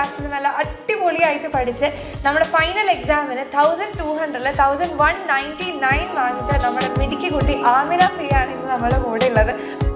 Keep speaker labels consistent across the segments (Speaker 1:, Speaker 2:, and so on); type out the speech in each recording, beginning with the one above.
Speaker 1: ബാച്ചിൽ നല്ല അടിപൊളിയായിട്ട് പഠിച്ച് നമ്മുടെ ഫൈനൽ എക്സാമിന് തൗസൻഡ് ടു ഹൺഡ്രഡിൽ തൗസൻഡ് വൺ നയൻറ്റി നയൻ വാങ്ങിച്ച നമ്മുടെ മിടുക്കി കുട്ടി ആമിന പ്രിയാണ് ഇന്ന് നമ്മുടെ കൂടെ ഉള്ളത്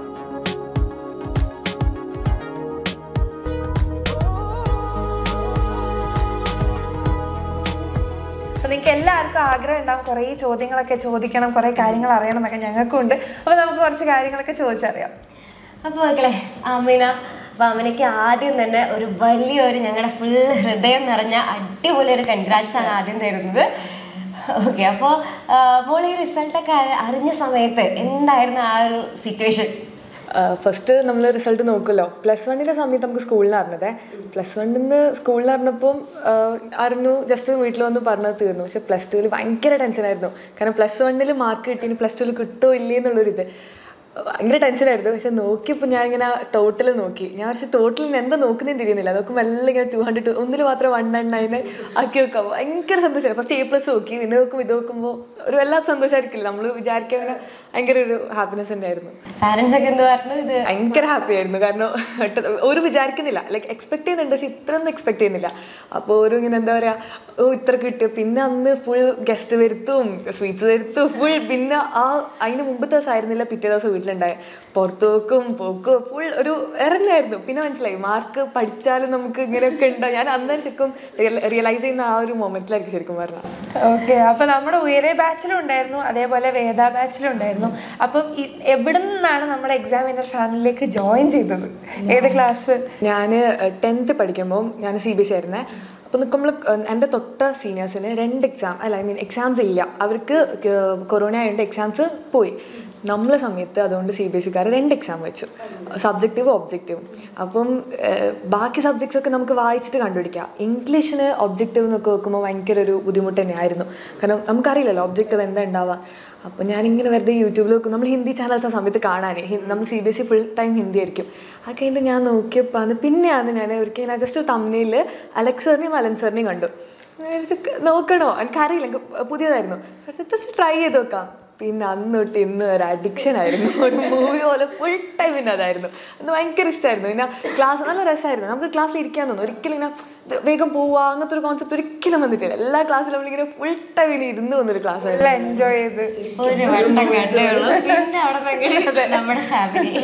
Speaker 1: അപ്പോൾ നിങ്ങൾക്ക് എല്ലാവർക്കും ആഗ്രഹം ഉണ്ടാവും കുറേ ചോദ്യങ്ങളൊക്കെ ചോദിക്കണം കുറേ കാര്യങ്ങൾ അറിയണം എന്നൊക്കെ ഞങ്ങൾക്കും ഉണ്ട് അപ്പോൾ നമുക്ക് കുറച്ച് കാര്യങ്ങളൊക്കെ ചോദിച്ചറിയാം
Speaker 2: അപ്പോൾ മക്കളെ അമിന അപ്പോൾ അമിനയ്ക്ക് ആദ്യം തന്നെ ഒരു വലിയൊരു ഞങ്ങളുടെ ഫുൾ ഹൃദയം നിറഞ്ഞ അടിപൊളി ഒരു കൺഗ്രാറ്റ്സ് ആണ് ആദ്യം തരുന്നത് ഓക്കെ അപ്പോൾ മോൾ ഈ റിസൾട്ടൊക്കെ അറിഞ്ഞ സമയത്ത് എന്തായിരുന്നു ആ ഒരു സിറ്റുവേഷൻ
Speaker 3: ഫസ്റ്റ് നമ്മൾ റിസൾട്ട് നോക്കുമല്ലോ പ്ലസ് വണ്ണിൻ്റെ സമയത്ത് നമുക്ക് സ്കൂളിൽ അറിഞ്ഞതേ പ്ലസ് വണ്ണിൽ നിന്ന് സ്കൂളിൽ അറിഞ്ഞപ്പം അറിഞ്ഞു ജസ്റ്റ് വീട്ടിൽ വന്ന് പറഞ്ഞത് തീർന്നു പക്ഷെ പ്ലസ് ടുവിൽ ഭയങ്കര ടെൻഷനായിരുന്നു കാരണം പ്ലസ് വണ്ണിൽ മാർക്ക് കിട്ടി ഇനി പ്ലസ് ടുവിൽ കിട്ടുമോ ഇല്ലേ എന്നുള്ളൊരിത് ഭയങ്കര ടെൻഷനായിരുന്നു പക്ഷെ നോക്കിയപ്പോൾ ഞാൻ ഇങ്ങനെ ടോട്ടൽ നോക്കി ഞാൻ പക്ഷെ ടോട്ടൽ എന്താ നോക്കുന്നതെന്ന് തിരിയുന്നില്ല നോക്കുമ്പോൾ എല്ലാം ഇങ്ങനെ ടു ഹൺഡ്രഡ് ഒന്നിൽ മാത്രം വൺ നയൻ നയൻ ആക്കി വെക്കാം ഭയങ്കര സന്തോഷമായി ഫസ്റ്റ് എ പ്ലസ് നോക്കി പിന്നെ നോക്കുമ്പോൾ ഇത് നോക്കുമ്പോൾ ഒരു വല്ലാത്ത സന്തോഷമായിരിക്കില്ല നമ്മൾ വിചാരിക്കാൻ ഇങ്ങനെ ഭയങ്കര ഒരു ഹാപ്പിനെസ് തന്നെയായിരുന്നു
Speaker 2: പാരൻസ് ഒക്കെ എന്ത് പറഞ്ഞു ഇത്
Speaker 3: ഭയങ്കര ഹാപ്പി ആയിരുന്നു കാരണം ഒട്ട- ഒരു വിചാരിക്കുന്നില്ല ലൈക്ക് എക്സ്പെക്ട് ചെയ്യുന്നുണ്ട് പക്ഷെ ഇത്രയൊന്നും എക്സ്പെക്ട് ചെയ്യുന്നില്ല അപ്പോൾ ഒരു ഇങ്ങനെ എന്താ പറയാ ഓ ഇത്ര കിട്ടിയ പിന്നെ അന്ന് ഫുൾ ഗസ്റ്റ് വരുത്തും സ്വീറ്റ്സ് വരുത്തും ഫുൾ പിന്നെ ആ അതിന് മുമ്പത്തെ ദിവസം ആയിരുന്നില്ല പിറ്റേ ദിവസം വീട്ടിലുണ്ടായ പുറത്തു പോക്കും പോക്കും ഫുൾ ഒരു ഇറങ്ങായിരുന്നു പിന്നെ മനസ്സിലായി മാർക്ക് പഠിച്ചാലും നമുക്ക് ഇങ്ങനെയൊക്കെ ഉണ്ടാവും ഞാൻ അന്നേരം ശരിക്കും റിയലൈസ് ചെയ്യുന്ന ആ ഒരു മൊമെന്റിലായിരിക്കും ശരിക്കും പറഞ്ഞാൽ
Speaker 1: ഓക്കെ അപ്പോൾ നമ്മുടെ ഉയരെ ബാച്ചിലും ഉണ്ടായിരുന്നു അതേപോലെ വേദ ബാച്ചിലും ഉണ്ടായിരുന്നു അപ്പം ഈ- എവിടെ നിന്നാണ് നമ്മുടെ എക്സാമിനർ ഫാമിലിയിലേക്ക് ജോയിൻ ചെയ്തത് ഏത് ക്ലാസ്
Speaker 3: ഞാൻ ടെൻത്ത് പഠിക്കുമ്പോൾ ഞാൻ സി ബി എസ് ആയിരുന്നേ അപ്പോൾ നിൽക്കുമ്പോൾ എൻ്റെ തൊട്ട സീനിയേഴ്സിന് രണ്ട് എക്സാം അല്ല ഐ മീൻ എക്സാംസ് ഇല്ല അവർക്ക് കൊറോണ ആയതുകൊണ്ട് എക്സാംസ് പോയി നമ്മളെ സമയത്ത് അതുകൊണ്ട് സി ബി എസ് സിക്കാർ രണ്ട് എക്സാം വെച്ചു സബ്ജക്റ്റീവും ഒബ്ജക്റ്റീവും അപ്പം ഏഹ്, ബാക്കി സബ്ജക്ട്സ് ഒക്കെ നമുക്ക് വായിച്ചിട്ട് കണ്ടുപിടിക്കാം ഇംഗ്ലീഷിന് ഒബ്ജക്റ്റീവ് എന്നൊക്കെ വെക്കുമ്പോൾ ഭയങ്കര ഒരു ബുദ്ധിമുട്ട് തന്നെയായിരുന്നു കാരണം നമുക്കറിയില്ലല്ലോ ഒബ്ജക്റ്റീവ് എന്താ ഉണ്ടാവുക അപ്പോൾ ഞാനിങ്ങനെ വെറുതെ യൂട്യൂബിൽ നോക്കും നമ്മൾ ഹിന്ദി ചാനൽസ് ആ സമയത്ത് കാണാനേ ഹി- നമ്മൾ C B S C full time Hindi ആയിരിക്കും അത് കഴിഞ്ഞിട്ട് ഞാൻ നോക്കിയപ്പോൾ അത് പിന്നെയാണ് ഞാൻ ഒരിക്കൽ ഞാൻ ജസ്റ്റ് തമ്മിൽ അലക്സ് സാറിനെയും അലൻ സാറിനെയും കണ്ടു ഞാൻ വിചാരിച്ചു, "ക- നോക്കണോ എനിക്കറിയില്ല എനിക്ക് പുതിയതായിരുന്നു ജസ്റ്റ് ട്രൈ ചെയ്ത് നോക്കാം പിന്നെ അന്ന് തൊട്ട് ഇന്ന് ഒരു അഡിക്ഷൻ ആയിരുന്നു ഒരു മൂവി പോലെ ഫുൾ ടൈം പിന്നെ അതായിരുന്നു അന്ന് ഭയങ്കര ഇഷ്ടമായിരുന്നു പിന്നെ ക്ലാസ് നല്ല രസമായിരുന്നു നമുക്ക് ക്ലാസ്സിൽ ഇരിക്കാൻ തോന്നും ഒരിക്കലും ഇങ്ങനെ ഇത് വേഗം പോവുക അങ്ങനത്തെ ഒരു കോൺസെപ്റ്റ് ഒരിക്കലും വന്നിട്ടില്ല എല്ലാ ക്ലാസ്സിലും നമ്മളിങ്ങനെ ഫുൾ ടൈം ഇങ്ങനെ ഇരുന്ന് വന്നൊരു ക്ലാസ് ആയിരുന്നു
Speaker 1: എല്ലാം എൻജോയ് ചെയ്ത്
Speaker 2: ഒരു വട്ടം കണ്ടേ ഉള്ളൂ പിന്നെ അവിടെ നിന്ന് നമ്മുടെ ഫാമിലി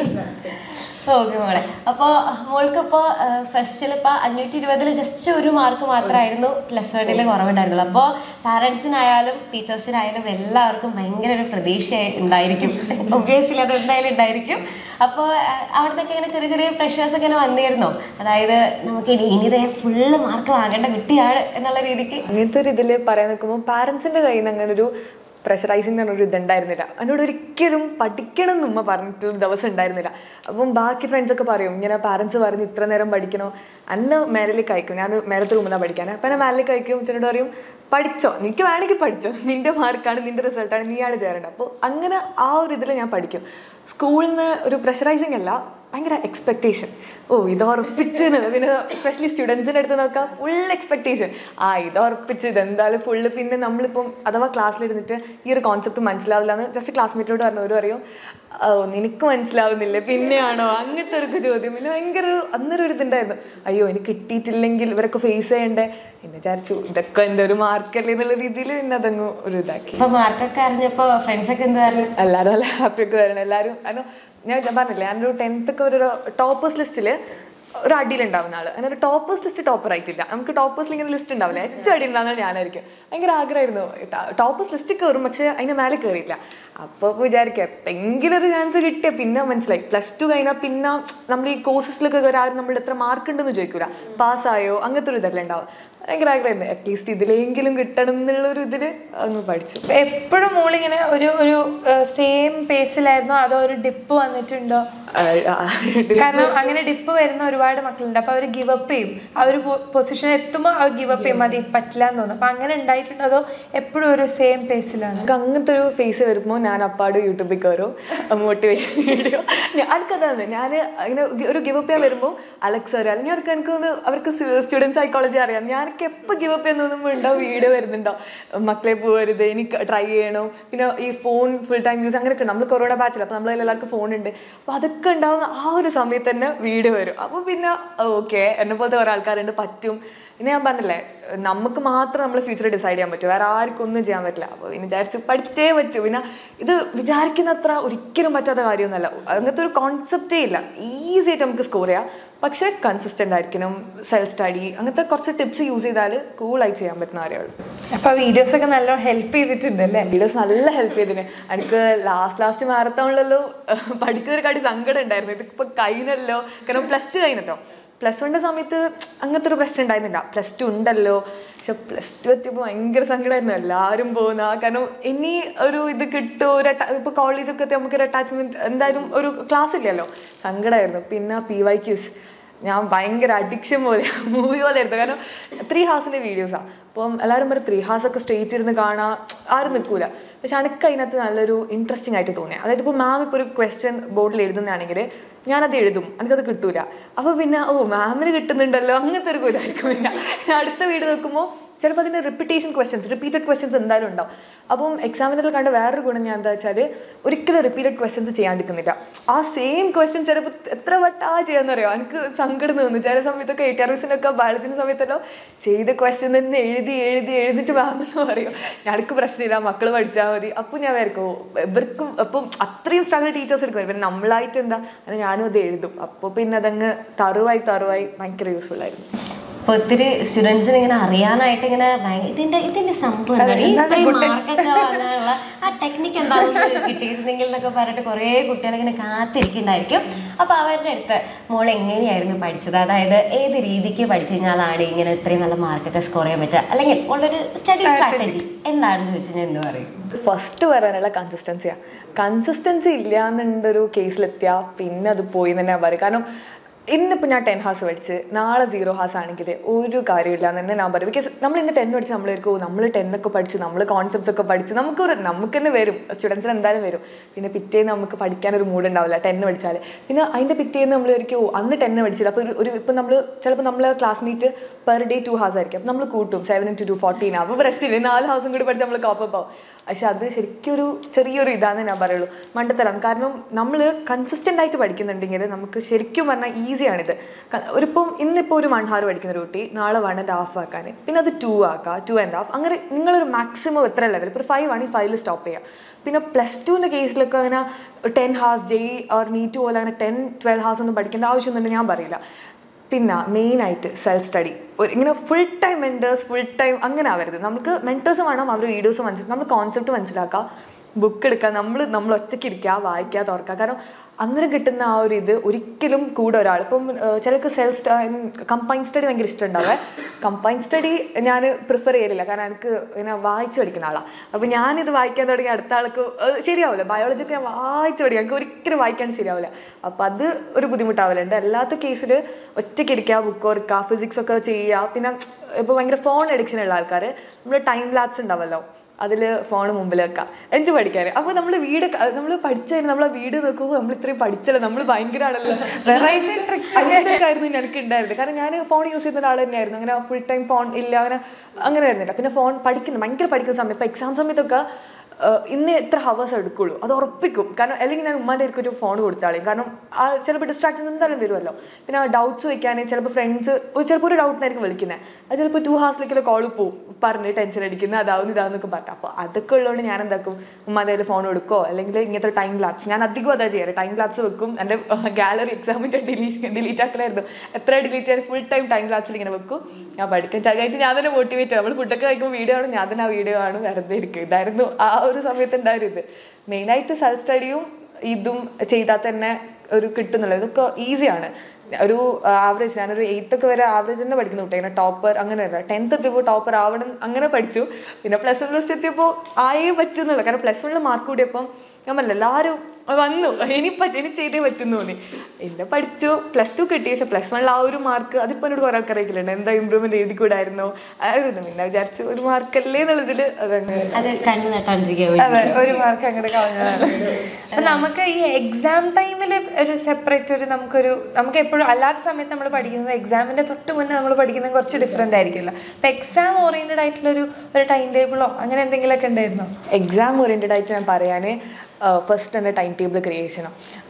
Speaker 2: ഓക്കെ മോളെ അപ്പോൾ മോൾക്ക് ഇപ്പോൾ ഫസ്റ്റിൽ ഇപ്പോൾ അഞ്ഞൂറ്റി ഇരുപതിൽ ജസ്റ്റ് ഒരു മാർക്ക് മാത്രമായിരുന്നു പ്ലസ് വണ്ണിൽ കുറവുണ്ടായിരുന്നുള്ളൂ അപ്പോൾ പാരൻസിനായാലും ടീച്ചേഴ്സിനായാലും എല്ലാവർക്കും ഭയങ്കര ഒരു പ്രതീക്ഷ ഉണ്ടായിരിക്കും ഒബ്വിയസ്ലി അത് എന്തായാലും ഉണ്ടായിരിക്കും അപ്പോൾ അവിടെ നിന്നൊക്കെ ഇങ്ങനെ ചെറിയ ചെറിയ പ്രഷേഴ്സ് ഒക്കെ ഇങ്ങനെ വന്നിരുന്നോ അതായത് നമുക്ക് ഇനി ഇനി ഫുള്ള് മാർക്ക് വാങ്ങേണ്ട കുട്ടിയാണ് എന്നുള്ള രീതിക്ക്
Speaker 3: അങ്ങനത്തെ ഒരു ഇതിൽ പറയാൻ നിൽക്കുമ്പോൾ പാരൻസിൻ്റെ കയ്യിൽ നിന്ന് അങ്ങനെ ഒരു പ്രഷറൈസിങ് എന്നൊരു ഇതുണ്ടായിരുന്നില്ല എന്നോട് ഒരിക്കലും പഠിക്കണം എന്ന് ഉമ്മ പറഞ്ഞിട്ടൊരു ദിവസം ഉണ്ടായിരുന്നില്ല അപ്പം ബാക്കി ഫ്രണ്ട്സൊക്കെ പറയും ഇങ്ങനെ പാരൻസ് പറഞ്ഞ് ഇത്ര നേരം പഠിക്കണോ അന്ന് മേലിലേക്ക് അയക്കും ഞാൻ മേലത്തെ റൂമിൽ നിന്നാണ് പഠിക്കാൻ അപ്പം എന്നെ മേലിലേക്ക് അയക്കും എന്നോട് പറയും പഠിച്ചോ നിനക്ക് വേണമെങ്കിൽ പഠിച്ചോ നിന്റെ മാർക്കാണ് നിന്റെ റിസൾട്ടാണ് നീയാണ് ചേരേണ്ടത് അപ്പോൾ അങ്ങനെ ആ ഒരു ഇതിൽ ഞാൻ പഠിക്കും സ്കൂളിൽ നിന്ന് ഒരു പ്രഷറൈസിങ് അല്ല ഭയങ്കര എക്സ്പെക്ടേഷൻ ഓ ഇത് ഉറപ്പിച്ച് എന്ന്. പിന്നെ എസ്പെഷ്യലി സ്റ്റുഡൻസിൻ്റെ അടുത്ത് നോക്കാം ഫുൾ എക്സ്പെക്ടേഷൻ ആ ഇത് ഉറപ്പിച്ച് ഇതെന്തായാലും ഫുള്ള് പിന്നെ നമ്മളിപ്പം അഥവാ ക്ലാസ്സിലിരുന്നിട്ട് ഈ ഒരു കോൺസെപ്റ്റ് മനസ്സിലാവില്ല എന്ന് ജസ്റ്റ് ക്ലാസ്മേറ്റിനോട് പറഞ്ഞു ഒരു പറയും ഓ നിനക്ക് മനസ്സിലാവുന്നില്ല പിന്നെയാണോ അങ്ങനത്തെ ഒരു ചോദ്യം പിന്നെ ഭയങ്കര ഒരു അന്നൊരു ഒരു ഇതുണ്ടായിരുന്നു അയ്യോ എനിക്ക് കിട്ടിയിട്ടില്ലെങ്കിൽ ഇവരൊക്കെ ഫേസ് ചെയ്യണ്ടേ എന്ന് വിചാരിച്ചു ഇതൊക്കെ എൻ്റെ ഒരു മാർക്കല്ലേ എന്നുള്ള രീതിയിൽ പിന്നെ അതങ്ങ് ഒരു ഇതാക്കി
Speaker 2: അപ്പോൾ മാർക്കൊക്കെ അറിഞ്ഞപ്പോൾ ഫ്രണ്ട്സൊക്കെ എന്ത് പറഞ്ഞു
Speaker 3: എല്ലാവരും നല്ല ഹാപ്പി ഒക്കെ വരണം എല്ലാവരും കാരണം ഞാൻ പറഞ്ഞില്ലേ ഞാനൊരു ടെൻത്ത് ഒക്കെ ഒരു ടോപ്പേഴ്സ് ലിസ്റ്റിൽ ഒരു അടിയിലുണ്ടാവുന്ന ആള് അങ്ങനെ ഒരു ടോപ്പേഴ്സ് ലിസ്റ്റ് ടോപ്പർ ആയിട്ടില്ല നമുക്ക് ടോപ്പേഴ്സിൽ ഇങ്ങനെ ലിസ്റ്റ് ഉണ്ടാവില്ല ഏറ്റവും അടി ഉണ്ടാവുന്നത് ഞാനായിരിക്കും ഭയങ്കര ആഗ്രഹമായിരുന്നു ടോപ്പേഴ്സ് ലിസ്റ്റ് കയറും പക്ഷെ അതിന് മേലെ കയറിയില്ല അപ്പോൾ വിചാരിക്കുക എപ്പോഴെങ്കിലും ഒരു ചാൻസ് കിട്ടിയ പിന്നെ മനസ്സിലായി പ്ലസ് ടു കഴിഞ്ഞാൽ പിന്നെ നമ്മൾ ഈ കോഴ്സസിലൊക്കെ ഒരാൾ നമ്മൾ എത്ര മാർക്ക് ഉണ്ടെന്ന് ചോദിക്കൂല പാസ്സായോ അങ്ങനത്തെ ഒരു ഇതല്ലേ ഉണ്ടാവും ഭയങ്കര ആഗ്രഹമായിരുന്നു അറ്റ്ലീസ്റ്റ് ഇതിലെങ്കിലും കിട്ടണം എന്നുള്ള ഒരു ഇതിൽ അങ്ങ് പഠിച്ചു
Speaker 1: എപ്പോഴും മോളിങ്ങനെ ഒരു ഒരു സെയിം പേസിലായിരുന്നോ അതോ ഒരു ഡിപ്പ് വന്നിട്ടുണ്ടോ കാരണം അങ്ങനെ ഡിപ്പ് വരുന്ന ഒരുപാട് മക്കളുണ്ട് അപ്പൊ അവർ ഗിവ് അപ്പ് ചെയ്യും ആ ഒരു പൊസിഷൻ എത്തുമ്പോൾ അവർ ഗിവ് അപ്പ് ചെയ്യും മതി പറ്റില്ല എന്ന് തോന്നും അപ്പൊ അങ്ങനെ ഉണ്ടായിട്ടുണ്ടോ അതോ എപ്പോഴും ഒരു സെയിം പേസിലാണ്
Speaker 3: നമുക്ക് അങ്ങനത്തെ ഒരു ഫേസ് വരുമ്പോൾ ഞാൻ അപ്പാട് യൂട്യൂബിൽ കയറും മോട്ടിവേഷൻ വീഡിയോ എനിക്കതാണ് ഞാൻ ഇങ്ങനെ ഒരു ഗിവ് അപ്പ് ചെയ്യാൻ വരുമ്പോൾ അലക്സ് അറിയാം അല്ലെങ്കിൽ അവർക്ക് എനിക്ക് ഒന്ന് അവർക്ക് സ്റ്റുഡൻറ് സൈക്കോളജി അറിയാം ഞാനൊക്കെ എപ്പോൾ ഗിവ് അപ്പ് ചെയ്യാൻ തോന്നുമ്പോൾ ഉണ്ടാവും വീഡിയോ വരുന്നുണ്ടോ മക്കളെ പോകരുത് എനിക്ക് ട്രൈ ചെയ്യണം പിന്നെ ഈ ഫോൺ ഫുൾ ടൈം യൂസ് അങ്ങനെയൊക്കെ നമ്മൾ കൊറോണ ബാച്ചിൽ അപ്പോൾ നമ്മളതിൽ എല്ലാവർക്കും ഫോൺ ഉണ്ട് അപ്പോൾ അതൊക്കെ ഉണ്ടാവുന്ന ആ ഒരു സമയത്ത് തന്നെ വീഡിയോ വരും അപ്പോൾ പിന്നെ ഓക്കെ എന്നെ പോലത്തെ കുറെ ആൾക്കാരുണ്ട് പറ്റും പിന്നെ ഞാൻ പറഞ്ഞില്ലേ നമുക്ക് മാത്രം നമ്മൾ ഫ്യൂച്ചർ ഡിസൈഡ് ചെയ്യാൻ പറ്റും വേറെ ആർക്കും ഒന്നും ചെയ്യാൻ പറ്റില്ല അപ്പോൾ പിന്നെ വിചാരിച്ചു പഠിച്ചേ പറ്റൂ പിന്നെ ഇത് വിചാരിക്കുന്ന അത്ര ഒരിക്കലും പറ്റാത്ത കാര്യമൊന്നുമല്ല അങ്ങനത്തെ ഒരു കോൺസെപ്റ്റേ ഇല്ല ഈസി ആയിട്ട് നമുക്ക് സ്കോർ ചെയ്യാം പക്ഷേ കൺസിസ്റ്റൻ്റ് ആയിരിക്കണം സെൽഫ് സ്റ്റഡി അങ്ങനത്തെ കുറച്ച് ടിപ്സ് യൂസ് ചെയ്താൽ കൂളായി ചെയ്യാൻ പറ്റുന്ന കാര്യമുള്ളൂ
Speaker 1: അപ്പൊ വീഡിയോസ് ഒക്കെ നല്ല ഹെൽപ്പ് ചെയ്തിട്ടുണ്ട് അല്ലേ
Speaker 3: വീഡിയോസ് നല്ല ഹെൽപ്പ് ചെയ്തിന് എനിക്ക് ലാസ്റ്റ് ലാസ്റ്റ് മാരത്തോണിലല്ലോ പഠിക്കുന്നൊരു കാട്ടി സങ്കടം ഉണ്ടായിരുന്നു ഇതിപ്പോ കഴിഞ്ഞല്ലോ കാരണം പ്ലസ് ടു കഴിഞ്ഞല്ലോ പ്ലസ് വണ്ണിന്റെ സമയത്ത് അങ്ങനത്തെ ഒരു പ്രശ്നം ഉണ്ടായിരുന്നില്ല പ്ലസ് ടു ഉണ്ടല്ലോ പക്ഷെ പ്ലസ് ടു എത്തിയപ്പോൾ ഭയങ്കര സങ്കടമായിരുന്നു എല്ലാവരും പോകുന്ന കാരണം ഇനി ഒരു ഇത് കിട്ടും ഒരു അറ്റാ ഇപ്പോൾ കോളേജൊക്കെ എത്തി നമുക്കൊരു അറ്റാച്ച്മെന്റ് എന്തായാലും ഒരു ക്ലാസ് ഇല്ലല്ലോ സങ്കടമായിരുന്നു പിന്നെ പി വൈ ക്യൂസ് ഞാൻ ഭയങ്കര അഡിക്ഷൻ പോലെ മൂവി പോലെ ആയിരുന്നു കാരണം ത്രീ ഹാസിന്റെ വീഡിയോസാണ് അപ്പം എല്ലാവരും പറയും ത്രീ ഹാസ് ഒക്കെ സ്ട്രേറ്റ് ഇരുന്ന് കാണാൻ ആരും നിൽക്കൂല പക്ഷെ എനിക്ക് അതിനകത്ത് നല്ലൊരു ഇൻട്രസ്റ്റിംഗ് ആയിട്ട് തോന്നിയ അതായത് ഇപ്പോൾ മാം ഇപ്പോൾ ഒരു ക്വസ്റ്റ്യൻ ബോർഡിൽ എഴുതുന്നതാണെങ്കിൽ ഞാനത് എഴുതും എനിക്കത് കിട്ടൂല അപ്പോൾ പിന്നെ ഓ മാമിന് കിട്ടുന്നുണ്ടല്ലോ അങ്ങനത്തെ ഒരു ഇതായിരിക്കും പിന്നെ ഞാൻ അടുത്ത വീഡിയോ നോക്കുമ്പോൾ ചിലപ്പോൾ അതിൻ്റെ റിപ്പീറ്റേഷൻ ക്വസ്റ്റ്യൻസ് റിപ്പീറ്റഡ് ക്വസ്റ്റ്യൻസ് എന്തായാലും ഉണ്ടാവും അപ്പം എക്സാമിനറിൽ കണ്ട വേറൊരു ഗുണം ഞാൻ എന്താ വെച്ചാൽ ഒരിക്കലും റിപ്പീറ്റഡ് ക്വസ്റ്റ്യൻസ് ചെയ്യാണ്ടിരിക്കുന്നില്ല ആ സെയിം ക്വസ്റ്റ്യൻ ചിലപ്പോൾ എത്ര വട്ടാ ചെയ്യാന്ന് അറിയാം എനിക്ക് സങ്കടം തോന്നുന്നു ചില സമയത്തൊക്കെ എയ്റ്റ് ആർവിസിനൊക്കെ ബയോളജിൻ്റെ സമയത്തല്ലോ ചെയ്ത ക്വസ്റ്റ്യൻ തന്നെ എഴുതി എഴുതി എഴുതിട്ട് മാമെന്ന് പറയും ഞങ്ങൾക്ക് പ്രശ്നമില്ല മക്കൾ പഠിച്ചാൽ മതി അപ്പോൾ ഞാൻ വിചാരിക്കും ഇവർക്കും അപ്പം അത്രയും സ്ട്രഗിൾ ടീച്ചേഴ്സ് എടുക്കുന്നത് പിന്നെ നമ്മളായിട്ട് എന്താ അങ്ങനെ ഞാനും അത് എഴുതും അപ്പോൾ പിന്നെ അതങ്ങ് തറുവായി തറുവായി ഭയങ്കര യൂസ്ഫുൾ ആയിരുന്നു
Speaker 2: അപ്പൊ ഒത്തിരി സ്റ്റുഡൻസിന് ഇങ്ങനെ അറിയാനായിട്ട് ഇങ്ങനെ ഭയങ്കര ഇതിന്റെ ഇതിന്റെ സംഭവം എന്താണ് ഈ ഇത്രയും മാർക്കൊക്കെ വാങ്ങാനുള്ള ആ ടെക്നിക്ക് എന്താണെന്ന് കിട്ടിയിരുന്നെങ്കിൽ എന്നൊക്കെ പറഞ്ഞിട്ട് കുറേ കുട്ടികൾ ഇങ്ങനെ കാത്തിരിക്കുന്നുണ്ടായിരിക്കും അപ്പൊ അവരുടെ അടുത്ത് മോൾ എങ്ങനെയായിരുന്നു പഠിച്ചത് അതായത് ഏത് രീതിക്ക് പഠിച്ചു കഴിഞ്ഞാലാണ് ഇങ്ങനെ ഇത്രയും നല്ല മാർക്കൊക്കെ സ്കോർ ചെയ്യാൻ പറ്റുക അല്ലെങ്കിൽ ഉള്ളൊരു സ്റ്റഡി സ്ട്രാറ്റജി എന്താണെന്ന് വെച്ച് കഴിഞ്ഞാൽ എന്ത് പറയും
Speaker 3: ഫസ്റ്റ് വരാനുള്ള കൺസിസ്റ്റൻസിയാണ് കൺസിസ്റ്റൻസി ഇല്ല എന്നുണ്ടൊരു കേസിലെത്തിയാൽ പിന്നെ അത് പോയി എന്ന് തന്നെ ഞാൻ പറയും കാരണം ഇന്നിപ്പോൾ ഞാൻ ടെൻ ഹാസ് പഠിച്ച് നാളെ സീറോ ഹാസ് ആണെങ്കിൽ ഒരു കാര്യമില്ല എന്ന് തന്നെ ഞാൻ പറയും ബിക്കോസ് നമ്മൾ ഇന്ന് ടെൻ പഠിച്ച് നമ്മളായിരിക്കും നമ്മൾ ടെന്നൊക്കെ പഠിച്ച് നമ്മൾ കോൺസെപ്റ്റ്സ് ഒക്കെ പഠിച്ച് നമുക്കൊരു നമുക്ക് തന്നെ വരും സ്റ്റുഡൻസിന് എന്തായാലും വരും പിന്നെ പിറ്റേന്ന് നമുക്ക് പഠിക്കാനൊരു മൂഡ് ഉണ്ടാവില്ല ടെന്ന് പഠിച്ചാൽ പിന്നെ അതിൻ്റെ പിറ്റേന്ന് നമ്മൾ ഒരിക്കലും ഓ അന്ന് ടെന്ന് പഠിച്ചില്ല അപ്പോൾ ഒരു ഒരു ഇപ്പം നമ്മൾ ചിലപ്പോൾ നമ്മൾ classmate per day two hours ആയിരിക്കും അപ്പോൾ നമ്മൾ കൂട്ടും സെവൻ ഇൻറ്റു ടു ഫോർട്ടീൻ അപ്പോൾ പ്രശ്നമില്ല നാല് ഹൗസും കൂടി പഠിച്ച് നമ്മൾ കോപ്പപ്പ് ആവും പക്ഷെ അത് ശരിക്കും ഒരു ചെറിയൊരു ഇതാണെന്ന് ഞാൻ പറയുള്ളൂ മണ്ടത്തരം കാരണം നമ്മൾ കൺസിസ്റ്റൻ്റ് ആയിട്ട് പഠിക്കുന്നുണ്ടെങ്കിൽ നമുക്ക് ശരിക്കും പറഞ്ഞാൽ ഈസിയാണിത് ക- ഒരിപ്പം ഇന്നിപ്പോൾ ഒരു വൺ ഹാർ പഠിക്കുന്ന ഒരു കുട്ടി നാളെ വൺ ആൻഡ് ഹാഫ് ആക്കാൻ പിന്നെ അത് ടു ആക്കുക ടു ആൻഡ് ഹാഫ് അങ്ങനെ നിങ്ങളൊരു മാക്സിമം എത്ര ലെവൽ ഇപ്പോൾ ഫൈവ് ആണെങ്കിൽ ഫൈവിൽ സ്റ്റോപ്പ് ചെയ്യുക പിന്നെ പ്ലസ് ടുവിൻ്റെ കേസിലൊക്കെ അങ്ങനെ ten hours day or NEET പോലെ അങ്ങനെ ടെൻ ട്വൽവ് ഹാർസ് ഒന്നും പഠിക്കേണ്ട ആവശ്യമൊന്നും ഞാൻ പറയില്ല പിന്നെ മെയിനായിട്ട് സെൽഫ് സ്റ്റഡി ഒരു ഇങ്ങനെ full time mentors full time അങ്ങനെ ആവരുത് നമുക്ക് മെൻറ്റേഴ്സ് വേണം അവർ വീഡിയോസ് മനസ്സിലാക്കുക നമ്മൾ കോൺസെപ്റ്റ് മനസ്സിലാക്കുക ബുക്ക് എടുക്കുക നമ്മൾ നമ്മൾ ഒറ്റയ്ക്ക് ഇരിക്കുക വായിക്കുക തുറക്കുക കാരണം അന്നേരം കിട്ടുന്ന ആ ഒരു ഇത് ഒരിക്കലും കൂടെ ഒരാൾ ഇപ്പം ഏഹ്, ചിലർക്ക് സെൽഫ് കമ്പൈൻ സ്റ്റഡി ഭയങ്കര ഇഷ്ടമുണ്ടാവേ കമ്പൈൻ സ്റ്റഡി ഞാൻ പ്രിഫർ ചെയ്യലില്ല കാരണം എനിക്ക് ഇങ്ങനെ വായിച്ചു പഠിക്കുന്ന ആളാണ് അപ്പം ഞാനിത് വായിക്കാൻ തുടങ്ങി അടുത്ത ആൾക്ക് അത് ശരിയാവില്ല ബയോളജി ഒക്കെ ഞാൻ വായിച്ചു പഠിക്കാം എനിക്ക് ഒരിക്കലും വായിക്കാൻ ശരിയാവില്ല അപ്പം അത് ഒരു ബുദ്ധിമുട്ടാവലുണ്ട് അല്ലാത്ത കേസിൽ ഒറ്റയ്ക്ക് ഇരിക്കുക ബുക്ക് ഓർക്കുക ഫിസിക്സ് ഒക്കെ ചെയ്യുക പിന്നെ ഇപ്പോൾ ഭയങ്കര ഫോൺ അഡിക്ഷൻ ഉള്ള ആൾക്കാർ നമ്മൾ ടൈം ലാപ്സ് ഉണ്ടാവല്ലോ അതിൽ ഫോൺ മുമ്പിൽ വെക്കാം എന്നിട്ട് പഠിക്കാൻ അപ്പോൾ നമ്മൾ വീട് നമ്മൾ പഠിച്ചതിന് നമ്മൾ വീട് നോക്കുമ്പോൾ നമ്മൾ ഇത്രയും പഠിച്ചല്ലോ നമ്മൾ ഭയങ്കര ആണല്ലോ
Speaker 1: വെറൈറ്റി ട്രിക്സ്
Speaker 3: അങ്ങനത്തെ ആയിരുന്നു എനിക്ക് ഉണ്ടായിരുന്നത് കാരണം ഞാൻ ഫോൺ യൂസ് ചെയ്യുന്ന ഒരാൾ തന്നെയായിരുന്നു അങ്ങനെ ഫുൾ ടൈം ഫോൺ ഇല്ല അങ്ങനെ അങ്ങനെ ആയിരുന്നില്ല പിന്നെ ഫോൺ പഠിക്കുന്നു ഭയങ്കര പഠിക്കുന്ന സമയം ഇപ്പോൾ എക്സാം സമയത്തൊക്കെ ഏഹ്, ഇന്ന് എത്ര ഹവേഴ്സ് എടുക്കുള്ളൂ അത് ഉറപ്പിക്കും കാരണം അല്ലെങ്കിൽ ഞാൻ ഉമ്മാൻ്റെ ആയിരിക്കും ഒരു ഫോൺ കൊടുത്താളെ കാരണം ആ ചിലപ്പോൾ ഡിസ്ട്രാക്ഷൻസ് എന്തായാലും വരുമല്ലോ പിന്നെ ഡൗട്ട്സ് വയ്ക്കാൻ ചിലപ്പോൾ ഫ്രണ്ട്സ് ചിലപ്പോൾ ഒരു ഡൗട്ടിനായിരിക്കും വിളിക്കുന്നത് അത് ചിലപ്പോൾ ടു ഹാവേഴ്സിലേക്കുള്ള കോൾ പോവും പറഞ്ഞ് ടെൻഷൻ അടിക്കുന്നത് അതാവുന്നു ഇതാവുന്നൊക്കെ പറഞ്ഞു അപ്പോൾ അതൊക്കെ ഉള്ളതുകൊണ്ട് ഞാൻ എന്താക്കും ഉമ്മാൻ്റെ കയ്യിൽ ഫോൺ കൊടുക്കോ അല്ലെങ്കിൽ ഇങ്ങനത്തെ ടൈം ലാപ്സ് ഞാൻ അധികം അതാ ചെയ്യാറ് ടൈം ലാപ്സ് വെക്കും എൻ്റെ ഗാലറി എക്സാമിൻ്റെ ഡിലീറ്റ് ഡിലീറ്റ് ആക്കലായിരുന്നു എത്ര ഡിലീറ്റ് ചെയ്യാൻ ഫുൾ ടൈം ടൈം ലാപ്സിൽ ഇങ്ങനെ വെക്കും ഞാൻ പഠിക്കാൻ ചകായിട്ട് ഞാൻ തന്നെ മോട്ടിവേറ്റ് നമ്മൾ ഫുഡൊക്കെ കഴിക്കുമ്പോൾ വീഡിയോ ആണ് ഞാൻ തന്നെ ആ വീഡിയോ ആണ് വെറുതെ ഇരിക്കും ഇതായിരുന്നു ആ ഒരു സമയത്ത് ഉണ്ടായൊരു ഇത് മെയിനായിട്ട് സെൽഫ് സ്റ്റഡിയും ഇതും ചെയ്താൽ തന്നെ ഒരു കിട്ടുന്നുള്ളത് ഇതൊക്കെ ഈസിയാണ് ഒരു ആവറേജ് ഞാനൊരു എയ്ത്ത് ഒക്കെ വരെ ആവറേജ് തന്നെ പഠിക്കുന്ന കുട്ടി അങ്ങനെ ടോപ്പർ അങ്ങനെ അല്ല ടെൻത്ത് എത്തിയപ്പോൾ ടോപ്പർ ആവണം അങ്ങനെ പഠിച്ചു പിന്നെ പ്ലസ് വൺ പ്ലസ് ടു എത്തിയപ്പോൾ ആയേ പറ്റുന്നുള്ളൂ കാരണം പ്ലസ് വണ്ണിൽ മാർക്ക് കൂടിയപ്പോൾ ഞാൻ പറഞ്ഞില്ല എല്ലാവരും വന്നു ഇനി പറ്റ ഇനി ചെയ്തേ പറ്റുന്നു തോന്നി എന്നെ പഠിച്ചു പ്ലസ് ടു കിട്ടി പക്ഷെ പ്ലസ് വണ്ണിൽ ആ ഒരു മാർക്ക് അതിപ്പോൾ എന്നോട് കുറേ ആൾക്കാർ അറിയിക്കുന്നുണ്ട് എന്താ ഇമ്പ്രൂവ്മെന്റ് എഴുതി കൂടായിരുന്നോ ആ ഒരു ഇത് പിന്നെ വിചാരിച്ചു ഒരു മാർക്കല്ലേ എന്നുള്ളതിൽ അതങ്ങ്
Speaker 2: അത് കണ്ണു നട്ടാണ്ടിരിക്കാൻ വേണ്ടി
Speaker 1: അതെ ഒരു മാർക്ക് അങ്ങോട്ട് കളഞ്ഞതാണ് അപ്പൊ നമുക്ക് ഈ എക്സാം ടൈമിൽ ഒരു സെപ്പറേറ്റ് ഒരു നമുക്കൊരു നമുക്ക് എപ്പോഴും അല്ലാത്ത സമയത്ത് നമ്മൾ പഠിക്കുന്നത് എക്സാമിന്റെ തൊട്ട് മുന്നേ നമ്മൾ പഠിക്കുന്നത് കുറച്ച് ഡിഫറെന്റ് ആയിരിക്കുമല്ലോ അപ്പൊ എക്സാം ഓറിയന്റഡ് ആയിട്ടുള്ള ഒരു ഒരു ടൈം ടേബിളോ അങ്ങനെ എന്തെങ്കിലുമൊക്കെ ഉണ്ടായിരുന്നോ
Speaker 3: എക്സാം ഓറിയൻറ്റഡ് ആയിട്ട് ഞാൻ പറയാൻ ഫസ്റ്റ് എൻ്റെ ടൈം ടേബിൾ ക്രിയേഷനോ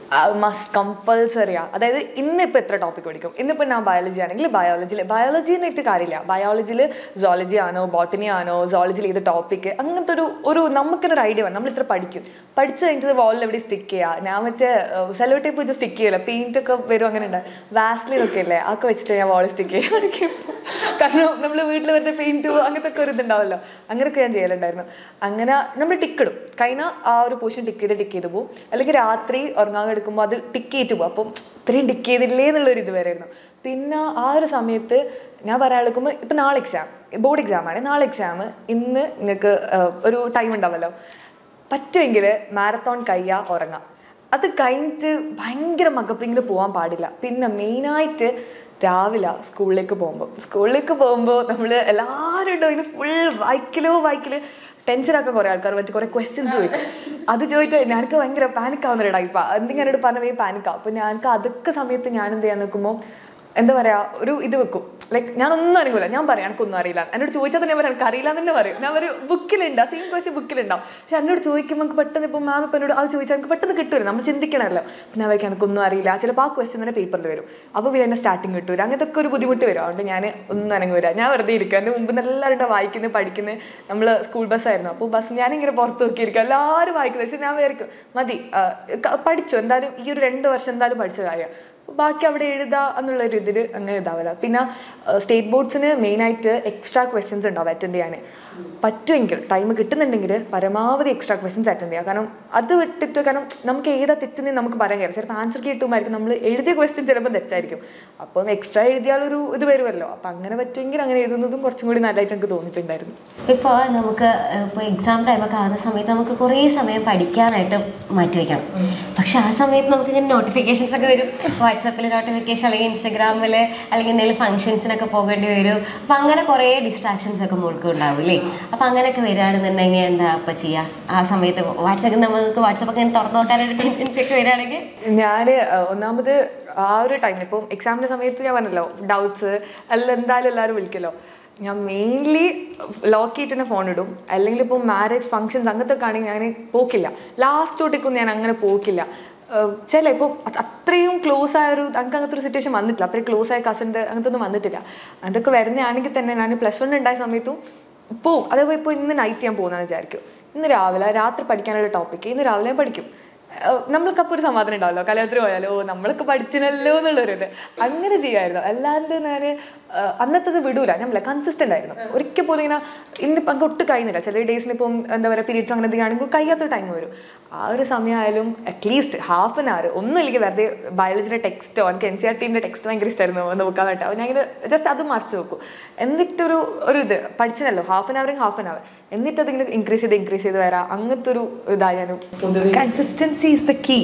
Speaker 3: മസ്റ്റ് കമ്പൾസറിയാ അതായത് ഇന്നിപ്പോൾ എത്ര ടോപ്പിക് പഠിക്കും ഇന്നിപ്പോൾ ഞാൻ ബയോളജി ആണെങ്കിൽ ബയോളജിയിൽ ബയോളജി എന്നിട്ട് കാര്യമില്ല ബയോളജിയിൽ സോളജി ആണോ ബോട്ടണി ആണോ സോളജിയിൽ ഏത് ടോപ്പിക് അങ്ങനത്തെ ഒരു ഒരു നമുക്കൊരു ഐഡിയ വേണം നമ്മൾ ഇത്ര പഠിക്കും പഠിച്ചു കഴിഞ്ഞിട്ട് വാളിൽ എവിടെ സ്റ്റിക്ക് ചെയ്യുക ഞാൻ മറ്റേ സെലോ ടേപ്പ് വെച്ച് സ്റ്റിക്ക് ചെയ്യില്ല പെയിന്റ് ഒക്കെ വരും അങ്ങനെ ഉണ്ട് വാസ്ലിൻ ഒക്കെ ഇല്ലേ അതൊക്കെ വെച്ചിട്ട് ഞാൻ വാളിൽ സ്റ്റിക്ക് ചെയ്യാൻ കാരണം നമ്മൾ വീട്ടിൽ വരുന്ന പെയിന്റ് അങ്ങനത്തെ ഒക്കെ ഒരു ഇതുണ്ടാവല്ലോ അങ്ങനെയൊക്കെ ഞാൻ ചെയ്യലുണ്ടായിരുന്നു അങ്ങനെ നമ്മൾ ടിക്ക് ഇടും കഴിഞ്ഞ ആ ഒരു പോർഷൻ ടിക്ക് ചെയ്ത് ടിക്ക് ചെയ്ത് പോകും അല്ലെങ്കിൽ രാത്രി ഉറങ്ങാൻ കിടക്കുമ്പോൾ അത് ടിക്ക് ചെയ്തിട്ട് പോകും അപ്പം ഇത്രയും ടിക്ക് ചെയ്തില്ലേ എന്നുള്ളൊരു ഇത് വരായിരുന്നു പിന്നെ ആ ഒരു സമയത്ത് ഞാൻ പറയാൻ എടുക്കുമ്പോൾ ഇപ്പം നാളെ എക്സാം ബോർഡ് എക്സാം ആണ് നാളെ എക്സാം ഇന്ന് നിങ്ങൾക്ക് ഒരു ടൈം ഉണ്ടാവല്ലോ പറ്റുമെങ്കിൽ മാരത്തോൺ കയ്യാ ഉറങ്ങാം അത് കഴിഞ്ഞിട്ട് ഭയങ്കര മകപ്പിങ്ങിൽ പോകാൻ പാടില്ല പിന്നെ മെയിനായിട്ട് രാവിലെ സ്കൂളിലേക്ക് പോകുമ്പോൾ സ്കൂളിലേക്ക് പോകുമ്പോൾ നമ്മൾ എല്ലാവരും ഉണ്ടോ ഇങ്ങനെ ഫുൾ വായിക്കലോ വായിക്കല് ടെൻഷനൊക്കെ കുറേ ആൾക്കാർ മറ്റു കുറേ ക്വസ്റ്റ്യൻസ് ചോദിക്കും അത് ചോദിച്ചാൽ ഞങ്ങൾക്ക് ഭയങ്കര പാനിക് ആവുന്ന ഒരു ടൈപ്പാണ് എന്തെങ്കിലും എന്നോട് പറഞ്ഞ പാനിക്കാവും അപ്പോൾ ഞങ്ങൾക്ക് അതൊക്കെ സമയത്ത് ഞാൻ എന്ത് ചെയ്യാൻ നിൽക്കുമ്പോൾ എന്താ പറയാ ഒരു ഇത് വെക്കും ലൈക്ക് ഞാൻ ഒന്നും അറിയില്ല ഞാൻ പറയാം എനിക്കൊന്നും അറിയില്ല എന്നോട് ചോദിച്ചാൽ തന്നെ പറയാം എനിക്ക് അറിയില്ല എന്ന് തന്നെ പറയും ഞാൻ ഒരു ബുക്കിലുണ്ട് സെയിം ക്വസ്റ്റ്യൻ ബുക്കിലുണ്ടാവും പക്ഷെ എന്നോട് ചോദിക്കുമ്പോൾ നമുക്ക് പെട്ടെന്ന് ഇപ്പോൾ മാം ഇപ്പം എന്നോട് അത് ചോദിച്ചാൽ നമുക്ക് പെട്ടെന്ന് കിട്ടുമല്ലോ നമ്മൾ ചിന്തിക്കണമല്ലോ പിന്നെ അവർക്ക് എനിക്കൊന്നും അറിയില്ല ചിലപ്പോൾ ആ ക്വസ്റ്റ്യൻ തന്നെ പേപ്പറിൽ വരും അപ്പോൾ പിന്നെ എന്നെ സ്റ്റാർട്ടിങ് കിട്ടൂല അങ്ങനത്തെ ഒക്കെ ഒരു ബുദ്ധിമുട്ട് വരും അതുകൊണ്ട് ഞാൻ ഒന്നും അനങ്ങൂല ഞാൻ വെറുതെ ഇരിക്കുക എൻ്റെ മുമ്പ് എല്ലാവരും വായിക്കുന്നത് പഠിക്കുന്നത് നമ്മൾ സ്കൂൾ ബസ്സായിരുന്നു അപ്പോൾ ബസ് ഞാനിങ്ങനെ പുറത്ത് നോക്കിയിരിക്കുക എല്ലാവരും വായിക്കുന്നത് പക്ഷെ ഞാൻ വിചാരിക്കും മതി ആ, ക- പഠിച്ചു എന്തായാലും ഈ ഒരു രണ്ട് വർഷം എന്തായാലും പഠിച്ച കാര്യം ബാക്കി അവിടെ എഴുതുക എന്നുള്ള ഒരു ഇതിൽ അങ്ങനെ ഇതാവില്ല പിന്നെ സ്റ്റേറ്റ് ബോർഡ്സിന് മെയിനായിട്ട് എക്സ്ട്രാ ക്വസ്റ്റ്യൻസ് ഉണ്ടാവും അറ്റൻഡ് ചെയ്യാൻ പറ്റുമെങ്കിൽ ടൈം കിട്ടുന്നുണ്ടെങ്കിൽ പരമാവധി എക്സ്ട്രാ ക്വസ്റ്റ്യൻസ് അറ്റൻഡ് ചെയ്യുക കാരണം അത് വിട്ടിട്ട് കാരണം നമുക്ക് ഏതാ തെറ്റെന്ന് നമുക്ക് പറയാൻ കഴിയും ചിലപ്പോൾ ആൻസർ കിട്ടുമായിരിക്കും നമ്മൾ എഴുതിയ ക്വസ്റ്റ്യൻ ചിലപ്പോൾ തെറ്റായിരിക്കും അപ്പം എക്സ്ട്രാ എഴുതിയാലൊരു ഇത് വരുമല്ലോ അപ്പം അങ്ങനെ പറ്റുമെങ്കിൽ അങ്ങനെ എഴുതുന്നതും കുറച്ചും കൂടി നല്ലതായിട്ട് എനിക്ക് തോന്നിയിട്ടുണ്ടായിരുന്നു
Speaker 2: ഇപ്പോൾ നമുക്ക് ഇപ്പോൾ എക്സാം ടൈമൊക്കെ ആകുന്ന സമയത്ത് നമുക്ക് കുറേ സമയം പഠിക്കാനായിട്ട് മാറ്റിവെക്കണം പക്ഷെ ആ സമയത്ത് നമുക്ക് ഇങ്ങനെ നോട്ടിഫിക്കേഷൻസ് ഒക്കെ വരും വാട്സപ്പിൽ നോട്ടിഫിക്കേഷൻ അല്ലെങ്കിൽ ഇൻസ്റ്റഗ്രാമിൽ അല്ലെങ്കിൽ എന്തെങ്കിലും ഫംഗ്ഷൻസിനൊക്കെ പോകേണ്ടി വരും അപ്പം അങ്ങനെ കുറേ ഡിസ്ട്രാക്ഷൻസ് ഒക്കെ മുൾക്ക് ഉണ്ടാവില്ലേ അപ്പം അങ്ങനെയൊക്കെ വരികയാണെന്നുണ്ടെങ്കിൽ എന്താ അപ്പം ചെയ്യുക ആ സമയത്ത് വാട്സപ്പ് നമുക്ക് വാട്സപ്പ് ഒക്കെ ഇങ്ങനെ തുറന്നു നോക്കാനൊരു ടെൻഡൻസി ഒക്കെ വരികയാണെങ്കിൽ
Speaker 3: ഞാൻ ഒന്നാമത് ആ ഒരു ടൈമിൽ ഇപ്പം എക്സാമിൻ്റെ സമയത്ത് ഞാൻ പറഞ്ഞല്ലോ ഡൗട്ട്സ് അല്ല എന്തായാലും എല്ലാവരും വിളിക്കല്ലോ ഞാൻ മെയിൻലി ലോക്ക് ചെയ്തിട്ട് തന്നെ ഫോൺ ഇടും അല്ലെങ്കിൽ ഇപ്പോൾ മാരേജ് ഫങ്ഷൻസ് അങ്ങനത്തെ ഒക്കെ ആണെങ്കിൽ ഞാൻ പോക്കില്ല ലാസ്റ്റ് തൊട്ടേക്കൊന്നും ഞാൻ അങ്ങനെ പോക്കില്ല ഏഹ് ചില ഇപ്പോൾ അത്രയും ക്ലോസ് ആയ ഒരു എനിക്ക് അങ്ങനത്തെ ഒരു സിറ്റുവേഷൻ വന്നിട്ടില്ല അത്രയും ക്ലോസ് ആയ കസിൻ്റെ അങ്ങനത്തെ ഒന്നും വന്നിട്ടില്ല അതൊക്കെ വരുന്നതാണെങ്കിൽ തന്നെ ഞാൻ പ്ലസ് വൺ ഉണ്ടായ സമയത്തും പോവും അതേപോലെ ഇപ്പോൾ ഇന്ന് നൈറ്റ് ഞാൻ പോകുന്നതെന്ന് വിചാരിക്കും ഇന്ന് രാവിലെ രാത്രി പഠിക്കാനുള്ള ടോപ്പിക്ക് ഇന്ന് രാവിലെ ഞാൻ പഠിക്കും ഏഹ് നമ്മൾക്കപ്പോൾ ഒരു സമാധാനം ഉണ്ടാവല്ലോ കല്യാണത്തിന് പോയാലോ ഓ നമ്മളൊക്കെ പഠിച്ചിനല്ലോ എന്നുള്ളൊരു ഇത് അങ്ങനെ ചെയ്യുമായിരുന്നു അല്ലാണ്ട് ഞാൻ അന്നത്തത് വിടൂല ഞാൻ കൺസിസ്റ്റന്റ് ആയിരുന്നു ഒരിക്കൽ പോലും ഇങ്ങനെ ഇന്നിപ്പോൾ അങ്ങ് ഒട്ടും കഴിയുന്നില്ല ചില ഡേയ്സിന് ഇപ്പം എന്താ പറയുക പീരീഡ്സ് അങ്ങനെ എന്തെങ്കിലും ആണെങ്കിൽ കഴിയാത്ത ടൈം വരും ആ ഒരു സമയമായാലും അറ്റ്ലീസ്റ്റ് ഹാഫ് ആൻ അവർ ഒന്നും ഇല്ലെങ്കിൽ വെറുതെ ബയോളജിയുടെ ടെക്സ്റ്റോ എനിക്ക് എൻ സി ആർ ടീമിൻ്റെ ടെക്സ്റ്റ് ഭയങ്കര ഇഷ്ടമായിരുന്നു നോക്കാൻ വേണ്ടി അപ്പോൾ ഞാൻ ഇങ്ങനെ ജസ്റ്റ് അത് മറിച്ച് നോക്കും എന്നിട്ടൊരു ഒരു ഇത് പഠിച്ചനല്ലോ ഹാഫ് ആൻ അവറിങ് ഹാഫ് ആൻ അവർ എന്നിട്ട് അതിങ്ങനെ ഇൻക്രീസ് ചെയ്ത് ഇൻക്രീസ് ചെയ്ത് വരാം അങ്ങനത്തെ ഒരു ഇതായി ഞാൻ പൊതുവെ
Speaker 1: കൺസിസ്റ്റൻസി ഈസ് ദ കീ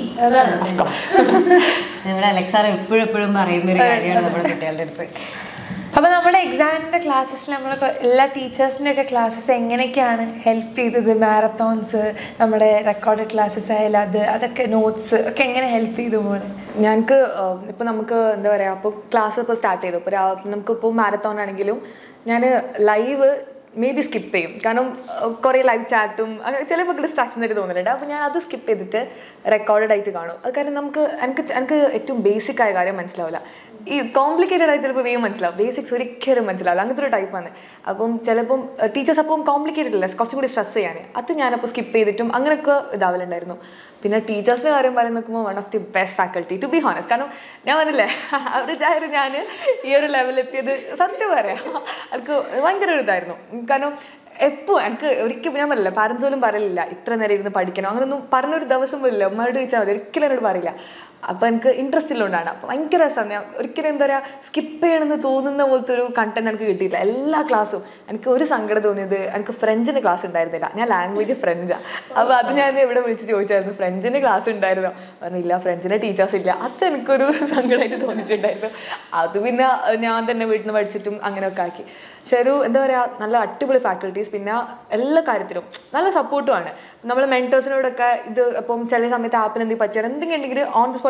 Speaker 2: നമ്മുടെ അലക്സാർ എപ്പോഴും എപ്പോഴും പറയുന്ന ഒരു കാര്യമാണ് നമ്മുടെ കുട്ടികളുടെ അടുത്ത്
Speaker 1: അപ്പൊ നമ്മുടെ എക്സാമിന്റെ ക്ലാസ്സസിൽ നമ്മൾ എല്ലാ ടീച്ചേഴ്സിന്റെ ഒക്കെ ക്ലാസ്സസ് എങ്ങനെയൊക്കെയാണ് ഹെൽപ്പ് ചെയ്തത് മാരത്തോൺസ് നമ്മുടെ റെക്കോർഡഡ് ക്ലാസ്സസ് ആയാലും അത് അതൊക്കെ നോട്ട്സ് ഒക്കെ എങ്ങനെ ഹെൽപ്പ് ചെയ്തു പോണേ
Speaker 3: ഞങ്ങൾക്ക് ഇപ്പോൾ നമുക്ക് എന്താ പറയുക ഇപ്പോൾ ക്ലാസ് ഇപ്പോൾ സ്റ്റാർട്ട് ചെയ്തു ഇപ്പോൾ നമുക്കിപ്പോൾ മാരത്തോൺ ആണെങ്കിലും ഞാൻ ലൈവ് മേ ബി സ്കിപ്പ് ചെയ്യും കാരണം കുറേ ലൈവ് ചാറ്റും അങ്ങനെ ചിലപ്പോൾ ഡിസ്ട്രാക്ഷൻ ആയിട്ട് തോന്നുന്നുണ്ട് അപ്പോൾ ഞാൻ അത് സ്കിപ്പ് ചെയ്തിട്ട് റെക്കോർഡഡ് ആയിട്ട് കാണും അത് കാരണം നമുക്ക് എനിക്ക് എനിക്ക് ഏറ്റവും ബേസിക് ആയ കാര്യം മനസ്സിലാവില്ല ഈ കോംപ്ലിക്കേറ്റഡ് ആയി ചിലപ്പോൾ വേഗം മനസ്സിലാവും ബേസിക്സ് ഒരിക്കലും മനസ്സിലാവില്ല അങ്ങനത്തെ ഒരു ടൈപ്പാണ് അപ്പം ചിലപ്പം ടീച്ചേഴ്സ് അപ്പം കോംപ്ലിക്കേറ്റഡ് അല്ല കുറച്ചും കൂടി സ്ട്രെസ് ചെയ്യാൻ അത് ഞാനപ്പോൾ സ്കിപ്പ് ചെയ്തിട്ടും അങ്ങനെയൊക്കെ ഇതാവലുണ്ടായിരുന്നു പിന്നെ ടീച്ചേഴ്സിൻ്റെ കാര്യം പറയുന്ന നോക്കുമ്പോൾ one of the best faculty to be honest കാരണം ഞാൻ പറഞ്ഞില്ലേ അവരുടെ ഞാൻ ഈ ഒരു ലെവലെത്തിയത് സത്യം പറയാം എനിക്ക് ഭയങ്കര ഒരു ഇതായിരുന്നു കാരണം എപ്പോൾ എനിക്ക് ഒരിക്കലും ഞാൻ പറയില്ല പാരൻസ് പോലും പറയില്ല ഇത്ര നേരം ഇരുന്ന് പഠിക്കണം അങ്ങനൊന്നും പറഞ്ഞൊരു ദിവസം പോലില്ല ഉമ്മയോട് ചോദിച്ചാൽ മതി ഒരിക്കലും എന്നോട് പറയില്ല അപ്പോൾ എനിക്ക് ഇൻട്രസ്റ്റ് ഉള്ളതുകൊണ്ടാണ് അപ്പോൾ ഭയങ്കര രസമാണ് ഞാൻ ഒരിക്കലും എന്താ പറയുക സ്കിപ്പ് ചെയ്യണമെന്ന് തോന്നുന്ന പോലത്തെ ഒരു കണ്ടന്റ് എനിക്ക് കിട്ടിയില്ല എല്ലാ ക്ലാസ്സും എനിക്ക് ഒരു സങ്കടം തോന്നിയത് എനിക്ക് ഫ്രഞ്ചിന് ക്ലാസ് ഉണ്ടായിരുന്നില്ല ഞാൻ ലാംഗ്വേജ് ഫ്രഞ്ചാണ് അപ്പോൾ അത് ഞാൻ ഇവിടെ വിളിച്ച് ചോദിച്ചായിരുന്നു ഫ്രഞ്ചിന് ക്ലാസ് ഉണ്ടായിരുന്നോ പറഞ്ഞില്ല ഫ്രഞ്ചിന് ടീച്ചേഴ്സ് ഇല്ല അത് എനിക്കൊരു സങ്കടമായിട്ട് തോന്നിയിട്ടുണ്ടായിരുന്നു അത് പിന്നെ ഞാൻ തന്നെ വീട്ടിൽ നിന്ന് പഠിച്ചിട്ടും അങ്ങനെയൊക്കെ ആക്കി പക്ഷെ ഒരു എന്താ പറയുക നല്ല അടിപൊളി ഫാക്കൽറ്റീസ് പിന്നെ എല്ലാ കാര്യത്തിലും നല്ല സപ്പോർട്ടുമാണ് നമ്മൾ മെൻറ്റേഴ്സിനോടൊക്കെ ഇത് ഇപ്പം ചില സമയത്ത് ആപ്പിന് എന്തെങ്കിലും പറ്റിയാൽ എന്തെങ്കിലും ഉണ്ടെങ്കിൽ ഓൺ ദി സ്പോട്ട്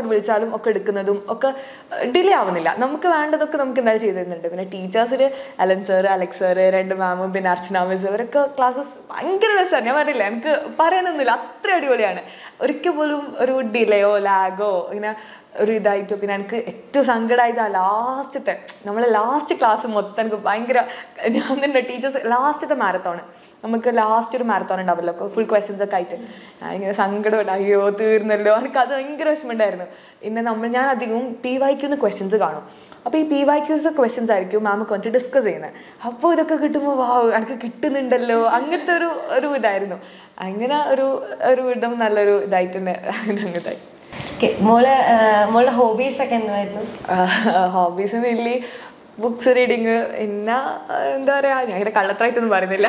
Speaker 3: അങ്ങോട്ട് വിളിച്ചാലും ഒക്കെ എടുക്കുന്നതും ഒക്കെ ഡിലേ ആവുന്നില്ല നമുക്ക് വേണ്ടതൊക്കെ നമുക്ക് എന്തായാലും ചെയ്തു തരുന്നുണ്ട് പിന്നെ ടീച്ചേഴ്സിൽ അലൻ സാർ അലക്സ് സാർ രണ്ട് മാമും പിന്നെ അർച്ചന മിസ് ഇവരൊക്കെ ക്ലാസ്സസ് ഭയങ്കര രസമാണ് ഞാൻ പറഞ്ഞില്ല എനിക്ക് പറയാനൊന്നുമില്ല അത്ര അടിപൊളിയാണ് ഒരിക്കൽ പോലും ഒരു ഡിലേയോ ലാഗോ ഇങ്ങനെ ഒരു ഇതായിട്ട് പിന്നെ എനിക്ക് ഏറ്റവും സങ്കടമായത് ആ ലാസ്റ്റത്തെ നമ്മളെ ലാസ്റ്റ് ക്ലാസ് മൊത്തം എനിക്ക് ഭയങ്കര ഞാൻ തന്നെ ടീച്ചേഴ്സ് ലാസ്റ്റത്തെ മാരത്തോണ് നമുക്ക് ലാസ്റ്റ് ഒരു മാരത്തോൺ ഉണ്ടാവല്ലോ ഫുൾ ക്വസ്റ്റ്യൻസ് ഒക്കെ ആയിട്ട് ഞാൻ ഇങ്ങനെ സങ്കടമുണ്ട് അയ്യോ തീർന്നല്ലോ എനിക്ക് അത് ഭയങ്കര വിഷമമുണ്ടായിരുന്നു പിന്നെ നമ്മൾ ഞാൻ അധികവും പി വൈക്കുന്ന ക്വസ്റ്റ്യൻസ് കാണും അപ്പോൾ ഈ പി വൈ ക്യൂസ് ക്വസ്റ്റ്യൻസ് ആയിരിക്കും മാം കുറച്ച് ഡിസ്കസ് ചെയ്യുന്നത് അപ്പോൾ ഇതൊക്കെ കിട്ടുമ്പോൾ വാ എനിക്ക് കിട്ടുന്നുണ്ടല്ലോ അങ്ങനത്തെ ഒരു ഒരു ഇതായിരുന്നു അങ്ങനെ ഒരു ഒരു വിധം നല്ലൊരു ഇതായിട്ട് തന്നെ അങ്ങനത്തായി
Speaker 2: ഓക്കെ മോള് ആ, മോളുടെ ഹോബീസ് ഒക്കെ എന്തായിരുന്നു
Speaker 3: ഹോബീസ് മെയിൻലി ബുക്സ് റീഡിങ് പിന്നെ ആ, എന്താ പറയുക ഞാൻ ഇങ്ങനെ കള്ളത്തരായിട്ടൊന്നും പറയുന്നില്ല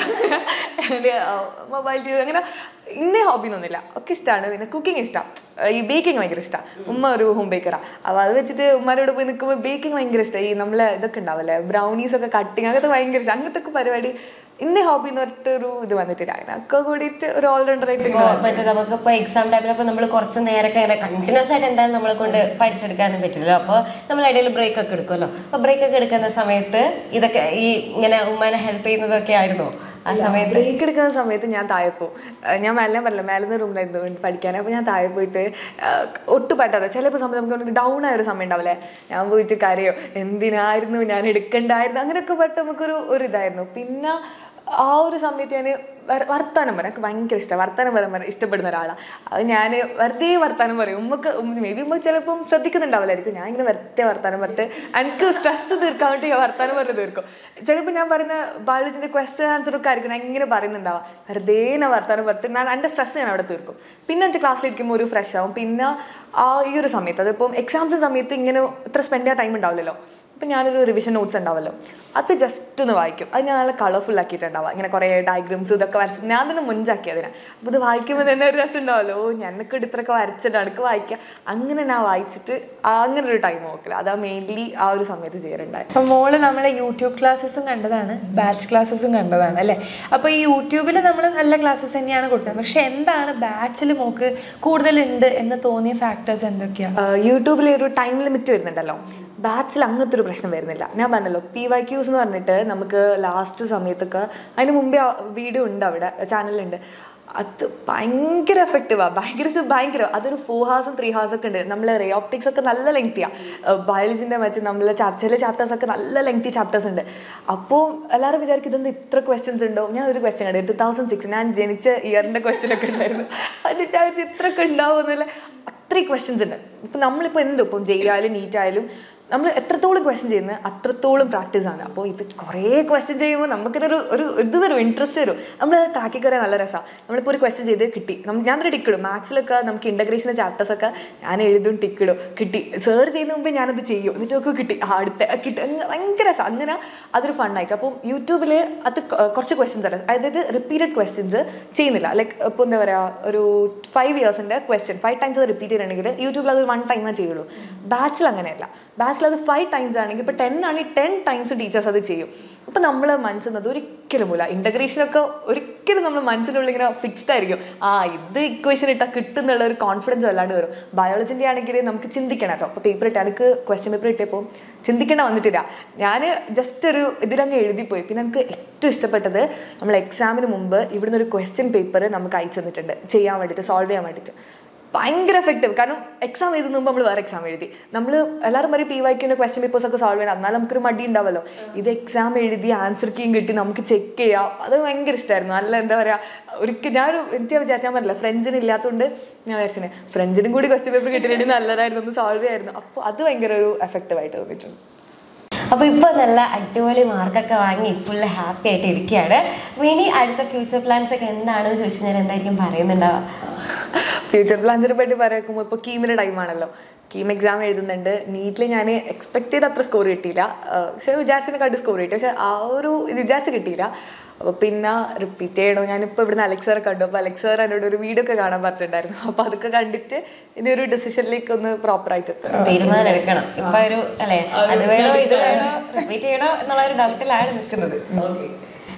Speaker 3: മൊബൈൽ ടി വി അങ്ങനെ ഇന്നേ ഹോബി ഒന്നുമില്ല ഒക്കെ ഇഷ്ടമാണ് പിന്നെ കുക്കിംഗ് ഇഷ്ടം ഈ ബേക്കിംഗ് ഭയങ്കര ഇഷ്ടമാണ് ഉമ്മ ഒരു ഹോം ബേക്കറാണ് അപ്പോൾ അത് വെച്ചിട്ട് ഉമ്മാരോട് പോയി നിൽക്കുമ്പോൾ ബേക്കിംഗ് ഭയങ്കര ഇഷ്ടമാണ് ഈ നമ്മളെ ഇതൊക്കെ ഉണ്ടാവില്ലേ ബ്രൗണീസ് ഒക്കെ കട്ടിങ് അങ്ങനത്തെ ഭയങ്കര ഇഷ്ടം അങ്ങനത്തെ ഒക്കെ പരിപാടി ഇന്നേ ഹോബി എന്ന് പറഞ്ഞിട്ടൊരു ഇത് വന്നിട്ടില്ല അതിനൊക്കെ കൂടിയിട്ട് ഒരു ഓൾറൗണ്ടർ ആയിട്ട് ഇങ്ങനെ
Speaker 2: ഇപ്പോ മറ്റേ നമുക്കിപ്പോ എക്സാം ടൈമിലപ്പോൾ നമ്മൾ കുറച്ച് നേരമൊക്കെ ഇങ്ങനെ കണ്ടിന്യൂസ് ആയിട്ട് എന്തായാലും നമ്മളെ കൊണ്ട് പഠിച്ചെടുക്കാനും പറ്റില്ലല്ലോ അപ്പോൾ നമ്മൾ ഇടയിൽ ബ്രേക്ക് ഒക്കെ എടുക്കുമല്ലോ അപ്പോൾ ബ്രേക്ക് ഒക്കെ എടുക്കുന്ന സമയത്ത് ഇതൊക്കെ ഈ ഇങ്ങനെ ഉമ്മാനെ ഹെൽപ്പ് ചെയ്യുന്നതൊക്കെ ആയിരുന്നോ ആ സമയത്ത്
Speaker 3: ബ്രേക്ക് എടുക്കുന്ന സമയത്ത് ഞാൻ താഴെ പോകും ഏഹ് ഞാൻ മേലെ പറഞ്ഞില്ല മേലെ റൂമിലായിരുന്നു പഠിക്കാൻ അപ്പോൾ ഞാൻ താഴെ പോയിട്ട് ഏഹ് ഒട്ടും പറ്റാതെ ചിലപ്പോൾ സമയത്ത് നമുക്ക് ഡൗൺ ആയ ഒരു സമയം ഉണ്ടാവില്ലേ ഞാൻ പോയിട്ട് കരയോ എന്തിനായിരുന്നു ഞാൻ എടുക്കണ്ടായിരുന്നു അങ്ങനെയൊക്കെ പെട്ട് നമുക്കൊരു ഒരു ഇതായിരുന്നു പിന്നെ ആ ഒരു സമയത്ത് ഞാൻ വർത്താനം പറയാം എനിക്ക് ഭയങ്കര ഇഷ്ടം വർത്താനം പറയാൻ പറയാൻ ഇഷ്ടപ്പെടുന്ന ഒരാളാണ് അത് ഞാൻ വെറുതെ വർത്താനം പറയും ഉമ്മക്ക് മേ ബി ഉമ്മ ചിലപ്പം ശ്രദ്ധിക്കുന്നുണ്ടാവില്ലായിരിക്കും ഞാൻ ഇങ്ങനെ വെറുതെ വർത്താനം പറഞ്ഞിട്ട് എനിക്ക് സ്ട്രെസ് തീർക്കാൻ വേണ്ടി ഞാൻ വർത്താനം പറഞ്ഞ് തീർക്കും ചിലപ്പോൾ ഞാൻ പറയുന്ന ബയോളജിൻ്റെ ക്വസ്റ്റ്യൻ ആൻസർ ഒക്കെ ആയിരിക്കും ഞാൻ ഇങ്ങനെ പറയുന്നുണ്ടാവാം വെറുതെ ഞാൻ വർത്താനം പറഞ്ഞിട്ട് ഞാൻ എൻ്റെ സ്ട്രെസ് ഞാൻ അവിടെ തീർക്കും പിന്നെ എൻ്റെ ക്ലാസ്സിലിരിക്കുമ്പോൾ ഒരു ഫ്രഷ് ആവും പിന്നെ ആ ഈ ഒരു സമയത്ത് അതിപ്പം എക്സാംസ് സമയത്ത് ഇങ്ങനെ ഇത്ര സ്പെൻഡ് ചെയ്യാൻ ടൈം ഉണ്ടാവില്ലല്ലോ ഇപ്പം ഞാനൊരു റിവിഷൻ നോട്ട്സ് ഉണ്ടാവല്ലോ അത് ജസ്റ്റ് ഒന്ന് വായിക്കും അത് ഞാൻ നല്ല കളർഫുൾ ആക്കിയിട്ടുണ്ടാവുക ഇങ്ങനെ കുറേ ഡയഗ്രംസ് ഇതൊക്കെ വരച്ചിട്ട് ഞാൻ തന്നെ മുഞ്ചാക്കി അതിനെ അപ്പോൾ ഇത് വായിക്കുമ്പോൾ തന്നെ ഒരു രസം ഉണ്ടാവല്ലോ ഓ ഞാനൊക്കെ ഇത്രയൊക്കെ വരച്ചിട്ട് അടുക്ക് വായിക്കുക അങ്ങനെ ഞാൻ വായിച്ചിട്ട് അങ്ങനെ ഒരു ടൈം നോക്കില്ല അതാ മെയിൻലി ആ ഒരു സമയത്ത് ചെയ്യാറുണ്ടായത്
Speaker 1: അപ്പൊ മോള് നമ്മളെ യൂട്യൂബ് ക്ലാസ്സസും കണ്ടതാണ് ബാച്ച് ക്ലാസ്സസും കണ്ടതാണ് അല്ലേ അപ്പൊ ഈ യൂട്യൂബിൽ നമ്മൾ നല്ല ക്ലാസ്സസ് തന്നെയാണ് കൊടുത്തത് പക്ഷെ എന്താണ് ബാച്ചിൽ മോക്ക് കൂടുതലുണ്ട് എന്ന് തോന്നിയ ഫാക്ടേഴ്സ് എന്തൊക്കെയാ
Speaker 3: യൂട്യൂബിൽ ഒരു ടൈം ലിമിറ്റ് വരുന്നുണ്ടല്ലോ ബാച്ചിൽ അങ്ങനത്തെ ഒരു പ്രശ്നം വരുന്നില്ല ഞാൻ പറഞ്ഞല്ലോ പി വൈ ക്യൂസ് എന്ന് പറഞ്ഞിട്ട് നമുക്ക് ലാസ്റ്റ് സമയത്തൊക്കെ അതിന് മുമ്പേ വീഡിയോ ഉണ്ട് അവിടെ ചാനലുണ്ട് അത് ഭയങ്കര എഫക്റ്റീവാണ് ഭയങ്കര വെച്ചാൽ ഭയങ്കര അതൊരു ഫോർ ഹാവേഴ്സും ത്രീ ഹാവേഴ്സ് ഒക്കെ ഉണ്ട് നമ്മൾ റേ ഓപ്റ്റിക്സ് ഒക്കെ നല്ല ലെങ്തിയാണ് ബയോളജിൻ്റെ മറ്റു നമ്മളെ ചില ചാപ്റ്റേഴ്സ് ഒക്കെ നല്ല ലെങ്തി ചാപ്റ്റേഴ്സ് ഉണ്ട് അപ്പോൾ എല്ലാവരും വിചാരിക്കും ഇതൊന്നും ഇത്ര ക്വസ്റ്റ്യൻസ് ഉണ്ടോ ഞാൻ ഒരു ക്വസ്റ്റ്യൻ കണ്ടു ടു തൗസൻഡ് സിക്സ് ഞാൻ ജനിച്ച ഇയറിൻ്റെ ക്വസ്റ്റ്യൻ ഒക്കെ ഉണ്ടായിരുന്നു അത് വിചാരിച്ച് ഇത്രയൊക്കെ ഉണ്ടാവുമെന്നല്ല അത്രയും ക്വസ്റ്റ്യൻസ് ഉണ്ട് ഇപ്പം നമ്മളിപ്പോൾ എന്തും ഇപ്പം ജയിലായാലും നീറ്റ് ആയാലും നമ്മൾ എത്രത്തോളം ക്വസ്റ്റ്യൻ ചെയ്യുന്നത് അത്രത്തോളം പ്രാക്ടീസ് ആണ് അപ്പോൾ ഇത് കുറേ ക്വസ്റ്റ്യൻ ചെയ്യുമ്പോൾ നമുക്കൊരു ഒരു ഇത് വരും ഇൻട്രസ്റ്റ് വരും നമ്മൾ ട്രാക്കിൽ കയറാൻ നല്ല രസമാണ് നമ്മളിപ്പോൾ ഒരു ക്വസ്റ്റ്യൻ ചെയ്ത് കിട്ടി നമ്മൾ ഞാൻ ഒരു ടിക്കിടും മാത്സിലൊക്കെ നമുക്ക് ഇൻ്റഗ്രേഷൻ ചാപ്റ്റേഴ്സൊക്കെ ഞാൻ എഴുതും ടിക്കിടും കിട്ടി സേർ ചെയ്യുന്ന മുമ്പേ ഞാനത് ചെയ്യും എന്നിട്ട് ഒക്കെ കിട്ടി ആ അടുത്ത കിട്ടി അങ്ങനെ ഭയങ്കര രസം അങ്ങനെ അതൊരു ഫണ്ണായിട്ട് അപ്പം യൂട്യൂബിൽ അത് ക- കുറച്ച് ക്വസ്റ്റ്യൻസ് അല്ല അതായത് റിപ്പീറ്റഡ് ക്വസ്റ്റ്യൻസ് ചെയ്യുന്നില്ല ലൈക്ക് ഇപ്പോൾ എന്താ പറയുക ഒരു ഫൈവ് ഇയേഴ്സിൻ്റെ ക്വസ്റ്റ്യൻ ഫൈവ് ടൈംസ് അത് റിപ്പീറ്റ് ചെയ്യണമെങ്കിൽ യൂട്യൂബിൽ അത് വൺ ടൈമേ ചെയ്യുള്ളൂ ബാച്ചിൽ അങ്ങനെയല്ല ബാച്ചിൽ അത് ഫൈവ് ടൈംസ് ആണെങ്കിൽ ഇപ്പോൾ ടെൻ ആണെങ്കിൽ ടെൻ ടൈംസ് ടീച്ചേഴ്സ് അത് ചെയ്യും അപ്പോൾ നമ്മൾ മനസ്സിൽ ഒരിക്കലും ഇല്ല ഇൻ്റഗ്രേഷനൊക്കെ ഒരിക്കലും നമ്മൾ മനസ്സിനുള്ളിൽ ഇങ്ങനെ ഫിക്സ്ഡ് ആയിരിക്കും ആ ഇത് ഇക്വേഷൻ ഇട്ടാൽ കിട്ടുന്നുള്ള ഒരു കോൺഫിഡൻസ് വല്ലാണ്ട് വരും ബയോളജിൻ്റെ ആണെങ്കിൽ നമുക്ക് ചിന്തിക്കണം കേട്ടോ അപ്പോൾ പേപ്പർ ഇട്ട് എനിക്ക് ക്വസ്റ്റ്യൻ പേപ്പർ ഇട്ടപ്പോൾ ചിന്തിക്കേണ്ട വന്നിട്ടില്ല ഞാൻ ജസ്റ്റ് ഒരു ഇതിലങ്ങ് എഴുതിപ്പോയി പിന്നെ എനിക്ക് ഏറ്റവും ഇഷ്ടപ്പെട്ടത് നമ്മൾ എക്സാമിന് മുമ്പ് ഇവിടുന്ന് ഒരു ക്വസ്റ്റ്യൻ പേപ്പർ നമുക്ക് അയച്ചു തന്നിട്ടുണ്ട് ചെയ്യാൻ വേണ്ടിയിട്ട് സോൾവ് ചെയ്യാൻ വേണ്ടിയിട്ട് ഭയങ്കര എഫക്റ്റീവ് കാരണം എക്സാം എഴുതുന്ന മുമ്പ് നമ്മൾ വേറെ എക്സാം എഴുതി നമ്മൾ എല്ലാവരും പറയും പി വൈക്കിൻ്റെ ക്വസ്റ്റ്യൻ പേപ്പേഴ്സ് ഒക്കെ സോൾവ് ചെയ്യണം എന്നാൽ നമുക്കൊരു മടി ഉണ്ടാവല്ലോ ഇത് എക്സാം എഴുതി ആൻസർ കീയും കിട്ടി നമുക്ക് ചെക്ക് ചെയ്യാം അത് ഭയങ്കര ഇഷ്ടമായിരുന്നു നല്ല എന്താ പറയുക ഒരിക്കൽ ഞാനൊരു എനിക്ക് വിചാരിച്ചാൽ പറഞ്ഞില്ല ഫ്രണ്ട്സിന് ഇല്ലാത്തതുകൊണ്ട് ഞാൻ വിചാരിച്ചേ ഫ്രണ്ട്സിനും കൂടി ക്വസ്റ്റ്യൻ പേപ്പർ കിട്ടിയിട്ടുണ്ടെങ്കിൽ നല്ലതായിരുന്നു ഒന്ന് സോൾവ് ചെയ്യായിരുന്നു അപ്പോൾ അത് ഭയങ്കര ഒരു എഫക്റ്റീവ് ആയിട്ട് തോന്നിയിട്ടുണ്ട്
Speaker 2: അപ്പൊ ഇപ്പൊ നല്ല അടിപൊളി മാർക്കൊക്കെ വാങ്ങി ഫുള്ള് ഹാപ്പി ആയിട്ട് ഇരിക്കുകയാണ് അപ്പൊ ഇനി അടുത്ത ഫ്യൂച്ചർ പ്ലാൻസ് ഒക്കെ എന്താണെന്ന് ചോദിച്ചു കഴിഞ്ഞാൽ എന്തായിരിക്കും പറയുന്നുണ്ടാവുക
Speaker 3: ഫ്യൂച്ചർ പ്ലാൻസിനെ പറ്റി പറയുമ്പോൾ ഇപ്പോൾ കീമിൻ്റെ ടൈമാണല്ലോ കീം എക്സാം എഴുതുന്നുണ്ട് നീറ്റിൽ ഞാൻ എക്സ്പെക്ട് ചെയ്ത അത്ര സ്കോർ കിട്ടിയില്ല ആഹ് പക്ഷെ വിചാരിച്ചതിനെക്കാട്ടി സ്കോർ കിട്ടി പക്ഷെ ആ ഒരു ഇത് വിചാരിച്ച് കിട്ടിയില്ല അപ്പോൾ പിന്നെ റിപ്പീറ്റ് ചെയ്യണോ ഞാനിപ്പോൾ ഇവിടുന്ന് അലക്സറെ കണ്ടു അപ്പോൾ അലക്സർ എന്നോട് ഒരു വീഡിയോ ഒക്കെ കാണാൻ പറഞ്ഞിട്ടുണ്ടായിരുന്നു അപ്പോൾ അതൊക്കെ കണ്ടിട്ട് ഇനി ഒരു ഡെസിഷനിലേക്ക് ഒന്ന് പ്രോപ്പറായിട്ട് എത്തണം
Speaker 2: തീരുമാനം എടുക്കണം ഇപ്പൊ ഒരു അല്ലെ അത് വേണോ ഇത് വേണോ റിപ്പീറ്റ് ചെയ്യണോ എന്നുള്ള ഒരു ഡൗട്ടിലാണ് നിൽക്കുന്നത്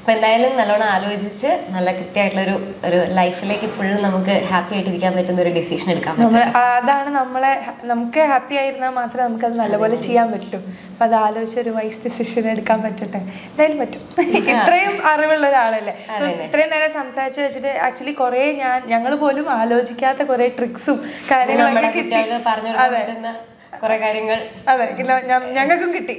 Speaker 2: അപ്പൊ എന്തായാലും നല്ലോണം ആലോചിച്ച് നല്ല കൃത്യമായിട്ടുള്ള ഒരു ഒരു ലൈഫിലേക്ക് ഫുൾ നമുക്ക് ഹാപ്പി ആയിട്ടിരിക്കാൻ പറ്റുന്ന ഒരു ഡിസിഷൻ എടുക്കാൻ പറ്റും
Speaker 1: നമ്മൾ അതാണ് നമ്മളെ നമുക്ക് ഹാപ്പി ആയിരുന്നാൽ മാത്രമേ നമുക്കത് നല്ലപോലെ ചെയ്യാൻ പറ്റുള്ളൂ അപ്പൊ അത് ആലോചിച്ച് ഒരു വൈസ് ഡിസിഷൻ എടുക്കാൻ പറ്റട്ടെ എന്തായാലും പറ്റും ഇത്രയും അറിവുള്ള ഒരാളല്ലേ ഇപ്പൊ ഇത്രയും നേരം സംസാരിച്ചു വെച്ചിട്ട് ആക്ച്വലി കുറെ ഞാൻ ഞങ്ങൾ പോലും ആലോചിക്കാത്ത കുറെ ട്രിക്സും
Speaker 2: നമ്മുടെ
Speaker 1: കാര്യങ്ങളൊക്കെ കിട്ടി
Speaker 2: കുട്ടികൾക്ക് പറഞ്ഞു കൊടുക്കാൻ പറ്റുന്ന കുറെ കാര്യങ്ങൾ
Speaker 1: അതെ ഇല്ല, ഞ- ഞങ്ങൾക്കും കിട്ടി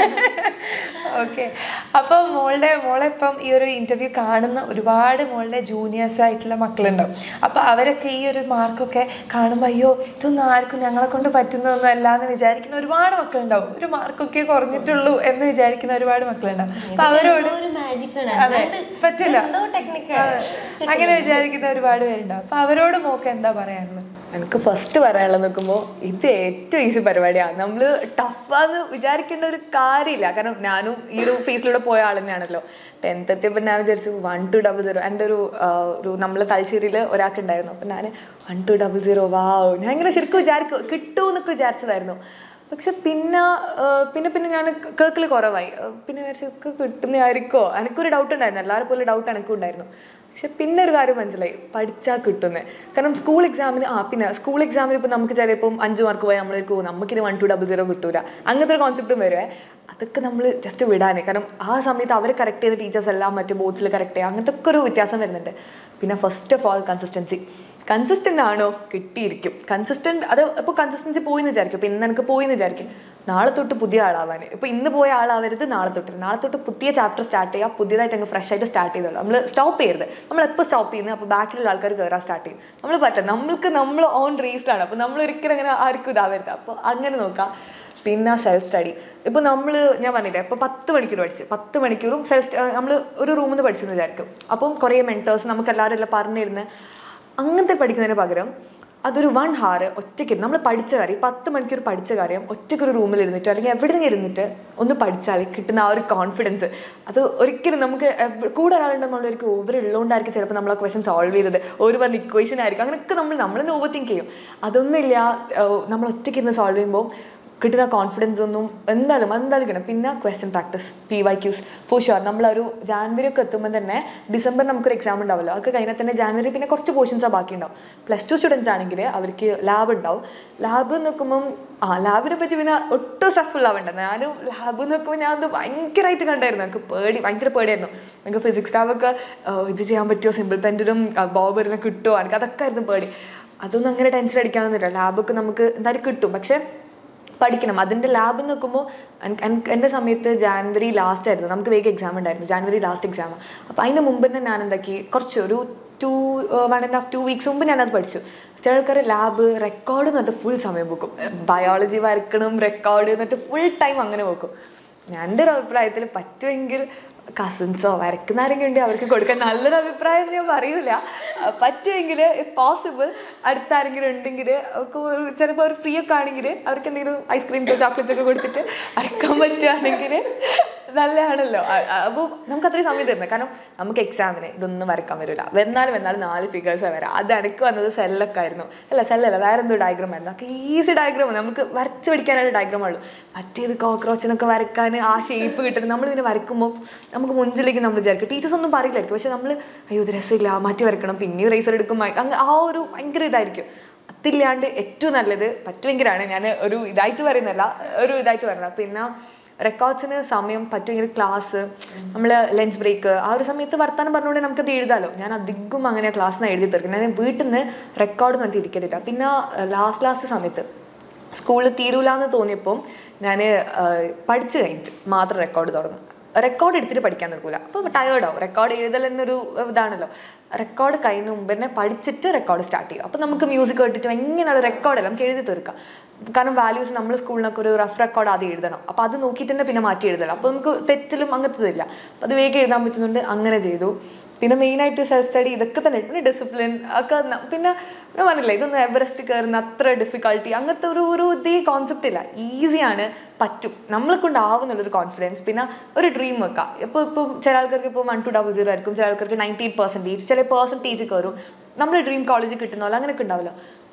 Speaker 1: ഓക്കെ അപ്പോൾ മോളുടെ മോളെ ഇപ്പം ഈ ഒരു ഇന്റർവ്യൂ കാണുന്ന ഒരുപാട് മോളുടെ ജൂനിയേഴ്സ് ആയിട്ടുള്ള മക്കളുണ്ടാവും അപ്പോൾ അവരൊക്കെ ഈ ഒരു മാർക്കൊക്കെ കാണുമ്പോൾ അയ്യോ ഇതൊന്നും ആർക്കും ഞങ്ങളെ കൊണ്ട് പറ്റുന്നതൊന്നും അല്ല എന്ന് വിചാരിക്കുന്ന ഒരുപാട് മക്കളുണ്ടാവും ഒരു മാർക്കൊക്കെ കുറഞ്ഞിട്ടുള്ളൂ എന്ന് വിചാരിക്കുന്ന ഒരുപാട് മക്കളുണ്ടാവും അപ്പൊ അവരോട്
Speaker 2: ഒരു magic ആണ്.
Speaker 1: അതെ പറ്റില്ല
Speaker 2: എന്തോ ടെക്നിക്ക്
Speaker 1: അങ്ങനെ വിചാരിക്കുന്ന ഒരുപാട് പേരുണ്ടാവും അപ്പൊ അവരോട് മോക്ക് എന്താ പറയാനുള്ളത്
Speaker 3: എനിക്ക് ഫസ്റ്റ് പറയാനുള്ളത് നോക്കുമ്പോൾ ഇത് ഏറ്റവും ഈസി പരിപാടിയാണ് നമ്മൾ ടഫാന്ന് വിചാരിക്കേണ്ട ഒരു കാര്യമില്ല കാരണം ഞാനും ഈ ഒരു ഫേസിലൂടെ പോയ ആൾ തന്നെയാണല്ലോ ടെൻത്ത് എത്തിയപ്പോൾ ഞാൻ വിചാരിച്ചു വൺ ടു ഡബിൾ സീറോ എൻ്റെ ഒരു ആ, ഒരു നമ്മളെ തലശ്ശേരിയിൽ ഒരാൾക്കുണ്ടായിരുന്നു അപ്പം ഞാൻ one two double zero wow ഞാൻ ഇങ്ങനെ ശരിക്കും വിചാരിക്കും കിട്ടുമെന്നൊക്കെ വിചാരിച്ചതായിരുന്നു പക്ഷെ പിന്നെ ആ, പിന്നെ പിന്നെ ഞാൻ കേൾക്കൽ കുറവായി ആ, പിന്നെ വിചാരിച്ചു "ഒക്കെ കിട്ടുന്നതായിരിക്കോ എനിക്കൊരു ഡൗട്ട് ഉണ്ടായിരുന്നു എല്ലാവരും പോലെ ഡൗട്ട് എനിക്കും ഉണ്ടായിരുന്നു പക്ഷെ പിന്നെ ഒരു കാര്യം മനസ്സിലായി പഠിച്ചാൽ കിട്ടുന്നത് കാരണം സ്കൂൾ എക്സാമിന് ആ പിന്നെ സ്കൂൾ എക്സാമിന് ഇപ്പം നമുക്ക് ചിലപ്പം അഞ്ച് മാർക്ക് പോയാൽ നമ്മൾക്ക് നമുക്കിനി വൺ ടു ഡബിൾ സീറോ കിട്ടൂല അങ്ങനത്തെ ഒരു കോൺസെപ്റ്റും വരുവേ അതൊക്കെ നമ്മൾ ജസ്റ്റ് വിടാനേ കാരണം ആ സമയത്ത് അവർ കറക്റ്റ് ചെയ്ത ടീച്ചേഴ്സ് എല്ലാം മറ്റു ബോർഡ്സിൽ കറക്റ്റ് ചെയ്യുക അങ്ങനത്തെ ഒക്കെ ഒരു വ്യത്യാസം വരുന്നുണ്ട് പിന്നെ first of all consistency consistent ആണോ കിട്ടിയിരിക്കും കൺസിസ്റ്റന്റ് അത് ഇപ്പോൾ കൺസിസ്റ്റൻസി പോയി എന്ന് വിചാരിക്കും ഇപ്പം ഇന്ന് എനിക്ക് പോയി എന്ന് വിചാരിക്കും നാളെ തൊട്ട് പുതിയ ആളാവാൻ ഇപ്പോൾ ഇന്ന് പോയ ആളാവരുത് നാളെ തൊട്ട് നാളെ തൊട്ട് പുതിയ ചാപ്റ്റർ സ്റ്റാർട്ട് ചെയ്യുക പുതിയതായിട്ട് അങ്ങ് ഫ്രഷ് ആയിട്ട് സ്റ്റാർട്ട് ചെയ്തോളൂ നമ്മൾ സ്റ്റോപ്പ് ചെയ്യരുത് നമ്മൾ എപ്പോൾ സ്റ്റോപ്പ് ചെയ്യുന്നത് അപ്പോൾ ബാക്കിലുള്ള ആൾക്കാർ കയറാൻ സ്റ്റാർട്ട് ചെയ്യും നമ്മൾ പറ്റും നമ്മൾക്ക് നമ്മൾ ഓൺ റേസിലാണ് അപ്പോൾ നമ്മൾ ഒരിക്കലും അങ്ങനെ ആർക്കും ഇതാവരുത് അപ്പോൾ അങ്ങനെ നോക്കാം പിന്നെ സെൽഫ് സ്റ്റഡി ഇപ്പോൾ നമ്മൾ ഞാൻ പറഞ്ഞില്ലേ ഇപ്പോൾ പത്ത് മണിക്കൂർ പഠിച്ച് പത്ത് മണിക്കൂറും സെൽഫ് നമ്മൾ ഒരു റൂമിൽ നിന്ന് പഠിച്ചെന്ന് വിചാരിക്കും അപ്പം കുറേ മെൻറ്റേഴ്സ് നമുക്ക് എല്ലാവരും എല്ലാം പറഞ്ഞിരുന്ന് അങ്ങനത്തെ പഠിക്കുന്നതിന് പകരം അതൊരു വൺ ഹാർ ഒറ്റയ്ക്ക് നമ്മൾ പഠിച്ച കാര്യം പത്ത് മണിക്കൂർ പഠിച്ച കാര്യം ഒറ്റയ്ക്ക് ഒരു റൂമിൽ ഇരുന്നിട്ട് അല്ലെങ്കിൽ എവിടെയെങ്കിലും ഇരുന്നിട്ട് ഒന്ന് പഠിച്ചാൽ കിട്ടുന്ന ആ ഒരു കോൺഫിഡൻസ് അത് ഒരിക്കലും നമുക്ക് എവ്- കൂടെ ഒരാളുണ്ടെന്നുള്ളവർക്ക് ഓവർ ഉള്ളതുകൊണ്ടായിരിക്കും ചിലപ്പോൾ നമ്മൾ ആ ക്വസ്റ്റൻ സോൾവ് ചെയ്തത് ഒരു പറഞ്ഞ ഇക്വേഷൻ ആയിരിക്കും അങ്ങനെയൊക്കെ നമ്മൾ നമ്മൾ ഓവർ തിങ്ക് ചെയ്യും അതൊന്നുമില്ല ഏഹ് നമ്മൾ ഒറ്റയ്ക്ക് ഇരുന്ന് സോൾവ് ചെയ്യുമ്പോൾ കിട്ടുന്ന കോൺഫിഡൻസ് ഒന്നും എന്തായാലും എന്തായാലും കിട്ടണം പിന്നെ question practice P Y Qs for sure നമ്മളൊരു ജാനുവരി ഒക്കെ എത്തുമ്പോൾ തന്നെ ഡിസംബർ നമുക്കൊരു എക്സാം ഉണ്ടാവുമല്ലോ അതൊക്കെ കഴിഞ്ഞാൽ തന്നെ ജാനുവരി പിന്നെ കുറച്ച് പോർഷൻസാണ് ബാക്കി ഉണ്ടാവും പ്ലസ് ടു സ്റ്റുഡൻസ് ആണെങ്കിൽ അവർക്ക് ലാബ് ഉണ്ടാവും ലാബ് നോക്കുമ്പം ആ ലാബിനെ പറ്റി പിന്നെ ഒട്ടും സ്ട്രെസ്ഫുൾ ആവണ്ട ഞാൻ ലാബ് നോക്കുമ്പോൾ ഞാൻ അത് ഭയങ്കരമായിട്ട് കണ്ടായിരുന്നു എനിക്ക് പേടി ഭയങ്കര പേടിയായിരുന്നു എനിക്ക് ഫിസിക്സ് ലാബൊക്കെ ഇത് ചെയ്യാൻ പറ്റുമോ സിമ്പിൾ പെൻറ്റിലും ബോബറിനെ കിട്ടുമോ എനിക്ക് അതൊക്കെ ആയിരുന്നു പേടി അതൊന്നും അങ്ങനെ ടെൻഷൻ അടിക്കാവുന്നില്ല ലാബൊക്കെ നമുക്ക് എന്തായാലും കിട്ടും പക്ഷേ പഠിക്കണം അതിൻ്റെ ലാബ് നോക്കുമ്പോൾ എൻ്റെ സമയത്ത് ജാനുവരി ലാസ്റ്റ് ആയിരുന്നു നമുക്ക് വേഗം എക്സാം ഉണ്ടായിരുന്നു ജാനുവരി ലാസ്റ്റ് എക്സാം അപ്പോൾ അതിന് മുമ്പ് തന്നെ ഞാൻ എന്താക്കി കുറച്ച് ഒരു two one and half two weeks മുമ്പ് ഞാനത് പഠിച്ചു ചില ആൾക്കാർ ലാബ് റെക്കോർഡ് എന്നിട്ട് ഫുൾ സമയം വെക്കും ബയോളജി വരക്കണം റെക്കോർഡ് എന്നിട്ട് ഫുൾ ടൈം അങ്ങനെ വെക്കും ഞാൻ എൻ്റെ ഒരു അഭിപ്രായത്തിൽ പറ്റുമെങ്കിൽ കസിൻസോ വരക്കുന്ന ആരെങ്കിലും ഉണ്ടെങ്കിൽ അവർക്ക് കൊടുക്കാൻ നല്ലൊരു അഭിപ്രായം ഞാൻ പറയൂല അഹ് പറ്റുമെങ്കിൽ ഇഫ് പോസിബിൾ അടുത്ത ആരെങ്കിലും ഉണ്ടെങ്കിൽ ചിലപ്പോൾ അവർ ഫ്രീ ഒക്കെ ആണെങ്കിൽ അവർക്ക് എന്തെങ്കിലും ഐസ്ക്രീംസോ ചോക്ലേറ്റ്സ് ഒക്കെ കൊടുത്തിട്ട് വരക്കാൻ പറ്റുകയാണെങ്കിൽ നല്ലതാണല്ലോ അപ്പോൾ നമുക്ക് അത്രയും സമയം തരുന്നത് കാരണം നമുക്ക് എക്സാമിന് ഇതൊന്നും വരക്കാൻ വരില്ല വന്നാലും വന്നാലും നാല് ഫിഗേഴ്സ് വരാം അത് എനിക്ക് വന്നത് സെല്ലൊക്കെ ആയിരുന്നു അല്ല സെല്ലല്ല വേറെ എന്തോ ഡയഗ്രാം ആയിരുന്നു ഒക്കെ ഈസി ഡയഗ്രാം നമുക്ക് വരച്ച് പഠിക്കാനായിട്ട് ഡയഗ്രാം ഉള്ളൂ മറ്റേത് കോക്രോച്ചിനൊക്കെ വരക്കാൻ ആ ഷേപ്പ് കിട്ടുന്നത് നമ്മൾ ഇതിനെ വരക്കുമ്പോൾ നമുക്ക് മുഞ്ചിലേക്ക് നമ്മൾ വിചാരിക്കും ടീച്ചേഴ്സ് ഒന്നും പറയില്ലായിരിക്കും പക്ഷെ നമ്മൾ അയ്യോ ഇത് രസമില്ല മാറ്റി വരക്കണം പിന്നെയും റേസർ എടുക്കും അങ്ങ് ആ ഒരു ഭയങ്കര ഇതായിരിക്കും അതില്ലാണ്ട് ഏറ്റവും നല്ലത് പറ്റുമെങ്കിലാണ് ഞാൻ ഒരു ഇതായിട്ട് പറയുന്നല്ല ഒരു ഇതായിട്ട് പറയുന്നത് പിന്നെ റെക്കോർഡ്സിന് സമയം പറ്റുമെങ്കിൽ ക്ലാസ് നമ്മൾ ലഞ്ച് ബ്രേക്ക് ആ ഒരു സമയത്ത് വർത്താനം പറഞ്ഞുകൊണ്ട് നമുക്കത് എഴുതാലോ ഞാൻ അധികം അങ്ങനെ ക്ലാസ്സിൽ നിന്ന് എഴുതി തീർക്കും ഞാൻ വീട്ടിൽ നിന്ന് റെക്കോർഡ് എന്നിട്ട് ഇരിക്കലില്ല പിന്നെ ലാസ്റ്റ് ലാസ്റ്റ് സമയത്ത് സ്കൂളിൽ തീരൂലെന്ന് തോന്നിയപ്പോൾ ഞാൻ പഠിച്ചു കഴിഞ്ഞിട്ട് മാത്രം റെക്കോർഡ് തുടങ്ങും റെക്കോർഡ് എടുത്തിട്ട് പഠിക്കാൻ നിൽക്കില്ല അപ്പോൾ ടയേർഡാവും റെക്കോർഡ് എഴുതൽ എന്നൊരു ഇതാണല്ലോ റെക്കോർഡ് കഴിയുന്ന മുമ്പ് തന്നെ പഠിച്ചിട്ട് റെക്കോർഡ് സ്റ്റാർട്ട് ചെയ്യും അപ്പോൾ നമുക്ക് മ്യൂസിക് കേട്ടിട്ട് എങ്ങനെയാണ് റെക്കോർഡ് നമുക്ക് എഴുതി തീർക്കാം കാരണം വാല്യൂസ് നമ്മൾ സ്കൂളിനൊക്കെ ഒരു റഫ് റെക്കോർഡ് ആദ്യം എഴുതണം അപ്പോൾ അത് നോക്കിയിട്ട് തന്നെ പിന്നെ മാറ്റി എഴുതണം അപ്പോൾ നമുക്ക് തെറ്റിലും അങ്ങനത്തെ ഇല്ല അപ്പോൾ അത് വേഗം എഴുതാൻ പറ്റുന്നുണ്ട് അങ്ങനെ ചെയ്തു പിന്നെ മെയിനായിട്ട് സെൽഫ് സ്റ്റഡി ഇതൊക്കെ തന്നെ പിന്നെ ഡിസിപ്ലിൻ ഒക്കെ ന- പിന്നെ ഞാൻ പറഞ്ഞില്ല ഇതൊന്നും എവറസ്റ്റ് കയറുന്ന അത്ര ഡിഫിക്കൾട്ടി അങ്ങനത്തെ ഒരു ഒരു ഇതേ കോൺസെപ്റ്റ് ഇല്ല ഈസിയാണ് പറ്റും നമ്മളെ കൊണ്ടാവുന്നുള്ളൊരു കോൺഫിഡൻസ് പിന്നെ ഒരു ഡ്രീം വെക്കാം ഇപ്പോൾ ഇപ്പോൾ ചില ആൾക്കാർക്ക് ഇപ്പോൾ വൺ ടു ഡബിൾ സീറോ ആയിരിക്കും ചില ആൾക്കാർക്ക് നയൻറ്റി എയ്റ്റ് പെർസെൻറ്റേജ് ചില പെർസെൻറ്റേജ് കയറും നമ്മുടെ ഡ്രീം കോളേജ് കിട്ടുന്ന പോലെ അങ്ങനെയൊക്കെ ഉണ്ടാവില്ല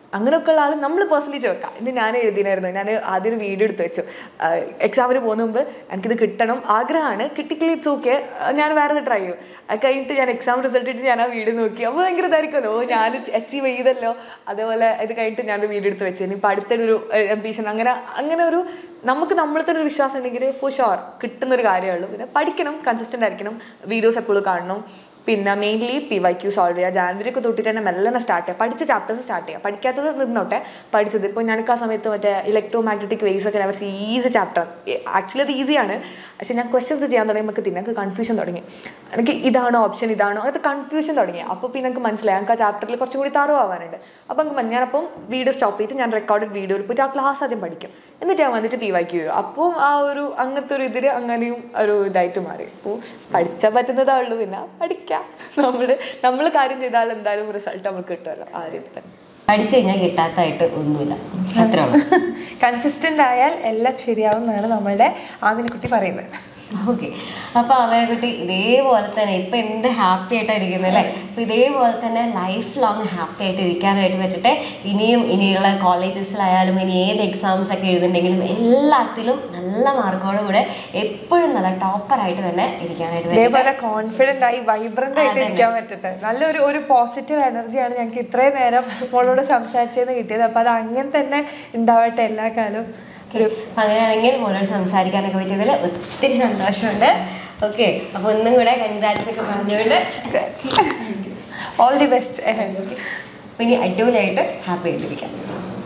Speaker 3: അങ്ങനെയൊക്കെ ഉള്ള ആൾ നമ്മൾ പേഴ്സണലി ചേർക്കാം ഇന്ന് ഞാൻ എഴുതിനായിരുന്നു ഞാൻ ആദ്യം ഒരു വീഡിയോ എടുത്ത് വെച്ചു എക്സാമിന് പോകുന്ന മുമ്പ് എനിക്കിത് കിട്ടണം ആഗ്രഹമാണ് കിട്ടിക്കില്ല ഇറ്റ്സ് ഓക്കെ ഞാൻ വേറെ ട്രൈ ചെയ്യും അത് കഴിഞ്ഞിട്ട് ഞാൻ എക്സാം റിസൾട്ട് ഇട്ട് ഞാൻ ആ വീഡിയോ നോക്കി അപ്പോൾ ഭയങ്കര ഇതായിരിക്കുമല്ലോ ഓ ഞാൻ അച്ചീവ് ചെയ്തല്ലോ അതേപോലെ ഇത് കഴിഞ്ഞിട്ട് ഞാനൊരു വീഡിയോ എടുത്ത് വെച്ചു ഇനിയിപ്പോൾ അടുത്തൊരു എംബീഷൻ അങ്ങനെ അങ്ങനെ ഒരു നമുക്ക് നമ്മളെ തന്നെ ഒരു വിശ്വാസം ഉണ്ടെങ്കിൽ ഫോർ ഷുവർ കിട്ടുന്ന ഒരു കാര്യമുള്ളൂ പിന്നെ പഠിക്കണം കൺസിസ്റ്റൻ്റ് ആയിരിക്കണം വീഡിയോസ് എപ്പോഴും കാണണം പിന്നെ mainly P Y Q solve ചെയ്യുക ജാനുവരി ഒക്കെ തൊട്ടിട്ട് തന്നെ മെല്ലനെ സ്റ്റാർട്ട് ചെയ്യുക പഠിച്ച ചാപ്റ്റേഴ്സ് സ്റ്റാർട്ട് ചെയ്യുക പഠിക്കാത്തത് നിന്നോട്ടെ പഠിച്ചത് ഇപ്പോൾ ഞാനൊക്കെ ആ സമയത്ത് മറ്റേ ഇലക്ട്രോ മാഗ്നറ്റിക് വേവ്സ് ഒക്കെ കുറച്ച് ഈസി ചാപ്റ്റർ ആക്ച്വലി അത് ഈസിയാണ് പക്ഷെ ഞാൻ ക്വസ്റ്റ്യൻസ് ചെയ്യാൻ തുടങ്ങിയപ്പോൾ പിന്നെ എനിക്ക് കൺഫ്യൂഷൻ തുടങ്ങി എനിക്ക് ഇതാണോ ഓപ്ഷൻ ഇതാണോ അങ്ങനത്തെ കൺഫ്യൂഷൻ തുടങ്ങി അപ്പോൾ പിന്നെ എനിക്ക് മനസ്സിലായി എനിക്ക് ആ ചാപ്റ്ററിൽ കുറച്ചും കൂടി താറുവാവാനുണ്ട് അപ്പോൾ എനിക്ക് മൻ- ഞാനപ്പം വീഡിയോ സ്റ്റോപ്പ് ചെയ്തിട്ട് ഞാൻ റെക്കോർഡഡ് വീഡിയോയിൽ പോയിട്ട് ആ ക്ലാസ് ആദ്യം പഠിക്കും എന്നിട്ട് ഞാൻ വന്നിട്ട് പി വൈ ക്യൂ ചെയ്യും അപ്പോൾ ആ ഒരു അങ്ങനത്തെ ഒരു ഇതിൽ അങ്ങനെയും ഒരു ഇതായിട്ട് മാറി അപ്പോൾ പഠിച്ചാൽ പറ്റുന്നതേ ഉള്ളൂ പിന്നെ പഠിക്കാം നമ്മൾ നമ്മൾ കാര്യം ചെയ്താൽ എന്തായാലും റിസൾട്ട് നമുക്ക് കിട്ടുമല്ലോ ആ രീതി തന്നെ
Speaker 2: പഠിച്ചു കഴിഞ്ഞാൽ കിട്ടാത്തതായിട്ട് ഒന്നുമില്ല അത്രേ ഉള്ളൂ
Speaker 1: കൺസിസ്റ്റന്റ് ആയാൽ എല്ലാം ശരിയാവും എന്നാണ് നമ്മളുടെ ആമിനെക്കുട്ടി പറയുന്നത്
Speaker 2: ഓക്കെ അപ്പൊ അവരെ കുട്ടി ഇതേപോലെ തന്നെ ഇപ്പൊ എന്ത് ഹാപ്പി ആയിട്ടാണ് ഇരിക്കുന്നത് അല്ലേ അപ്പൊ ഇതേപോലെ തന്നെ ലൈഫ് ലോങ് ഹാപ്പി ആയിട്ട് ഇരിക്കാനായിട്ട് പറ്റട്ടെ ഇനിയും ഇനിയുള്ള കോളേജസിലായാലും ഇനി ഏത് എക്സാംസ് ഒക്കെ എഴുതുന്നുണ്ടെങ്കിലും എല്ലാത്തിലും നല്ല മാർക്കോട് കൂടെ എപ്പോഴും നല്ല ടോപ്പർ ആയിട്ട് തന്നെ ഇരിക്കാനായിട്ട് പറ്റട്ടെ
Speaker 1: ഇതേപോലെ കോൺഫിഡന്റ് ആയി വൈബ്രന്റ് ആയിട്ട് ഇരിക്കാൻ പറ്റട്ടെ നല്ലൊരു ഒരു പോസിറ്റീവ് എനർജിയാണ് ഞങ്ങൾക്ക് ഇത്രയും നേരം മോളോട് സംസാരിച്ചതെന്ന് കിട്ടിയത് അപ്പൊ അത് അങ്ങനെ തന്നെ ഉണ്ടാവട്ടെ എല്ലാ കാലവും
Speaker 2: ഒരു അങ്ങനെയാണെങ്കിൽ മോളോട് സംസാരിക്കാനൊക്കെ പറ്റിയതിൽ ഒത്തിരി സന്തോഷമുണ്ട് ഓക്കെ അപ്പൊ ഒന്നും കൂടെ കൺഗ്രാറ്റ്സ് ഒക്കെ പറഞ്ഞുകൊണ്ട്
Speaker 1: ഓൾ ദി ബെസ്റ്റ്
Speaker 2: ഇനി അടിപൊളിയായിട്ട് ഹാപ്പി ആയിട്ടിരിക്കാം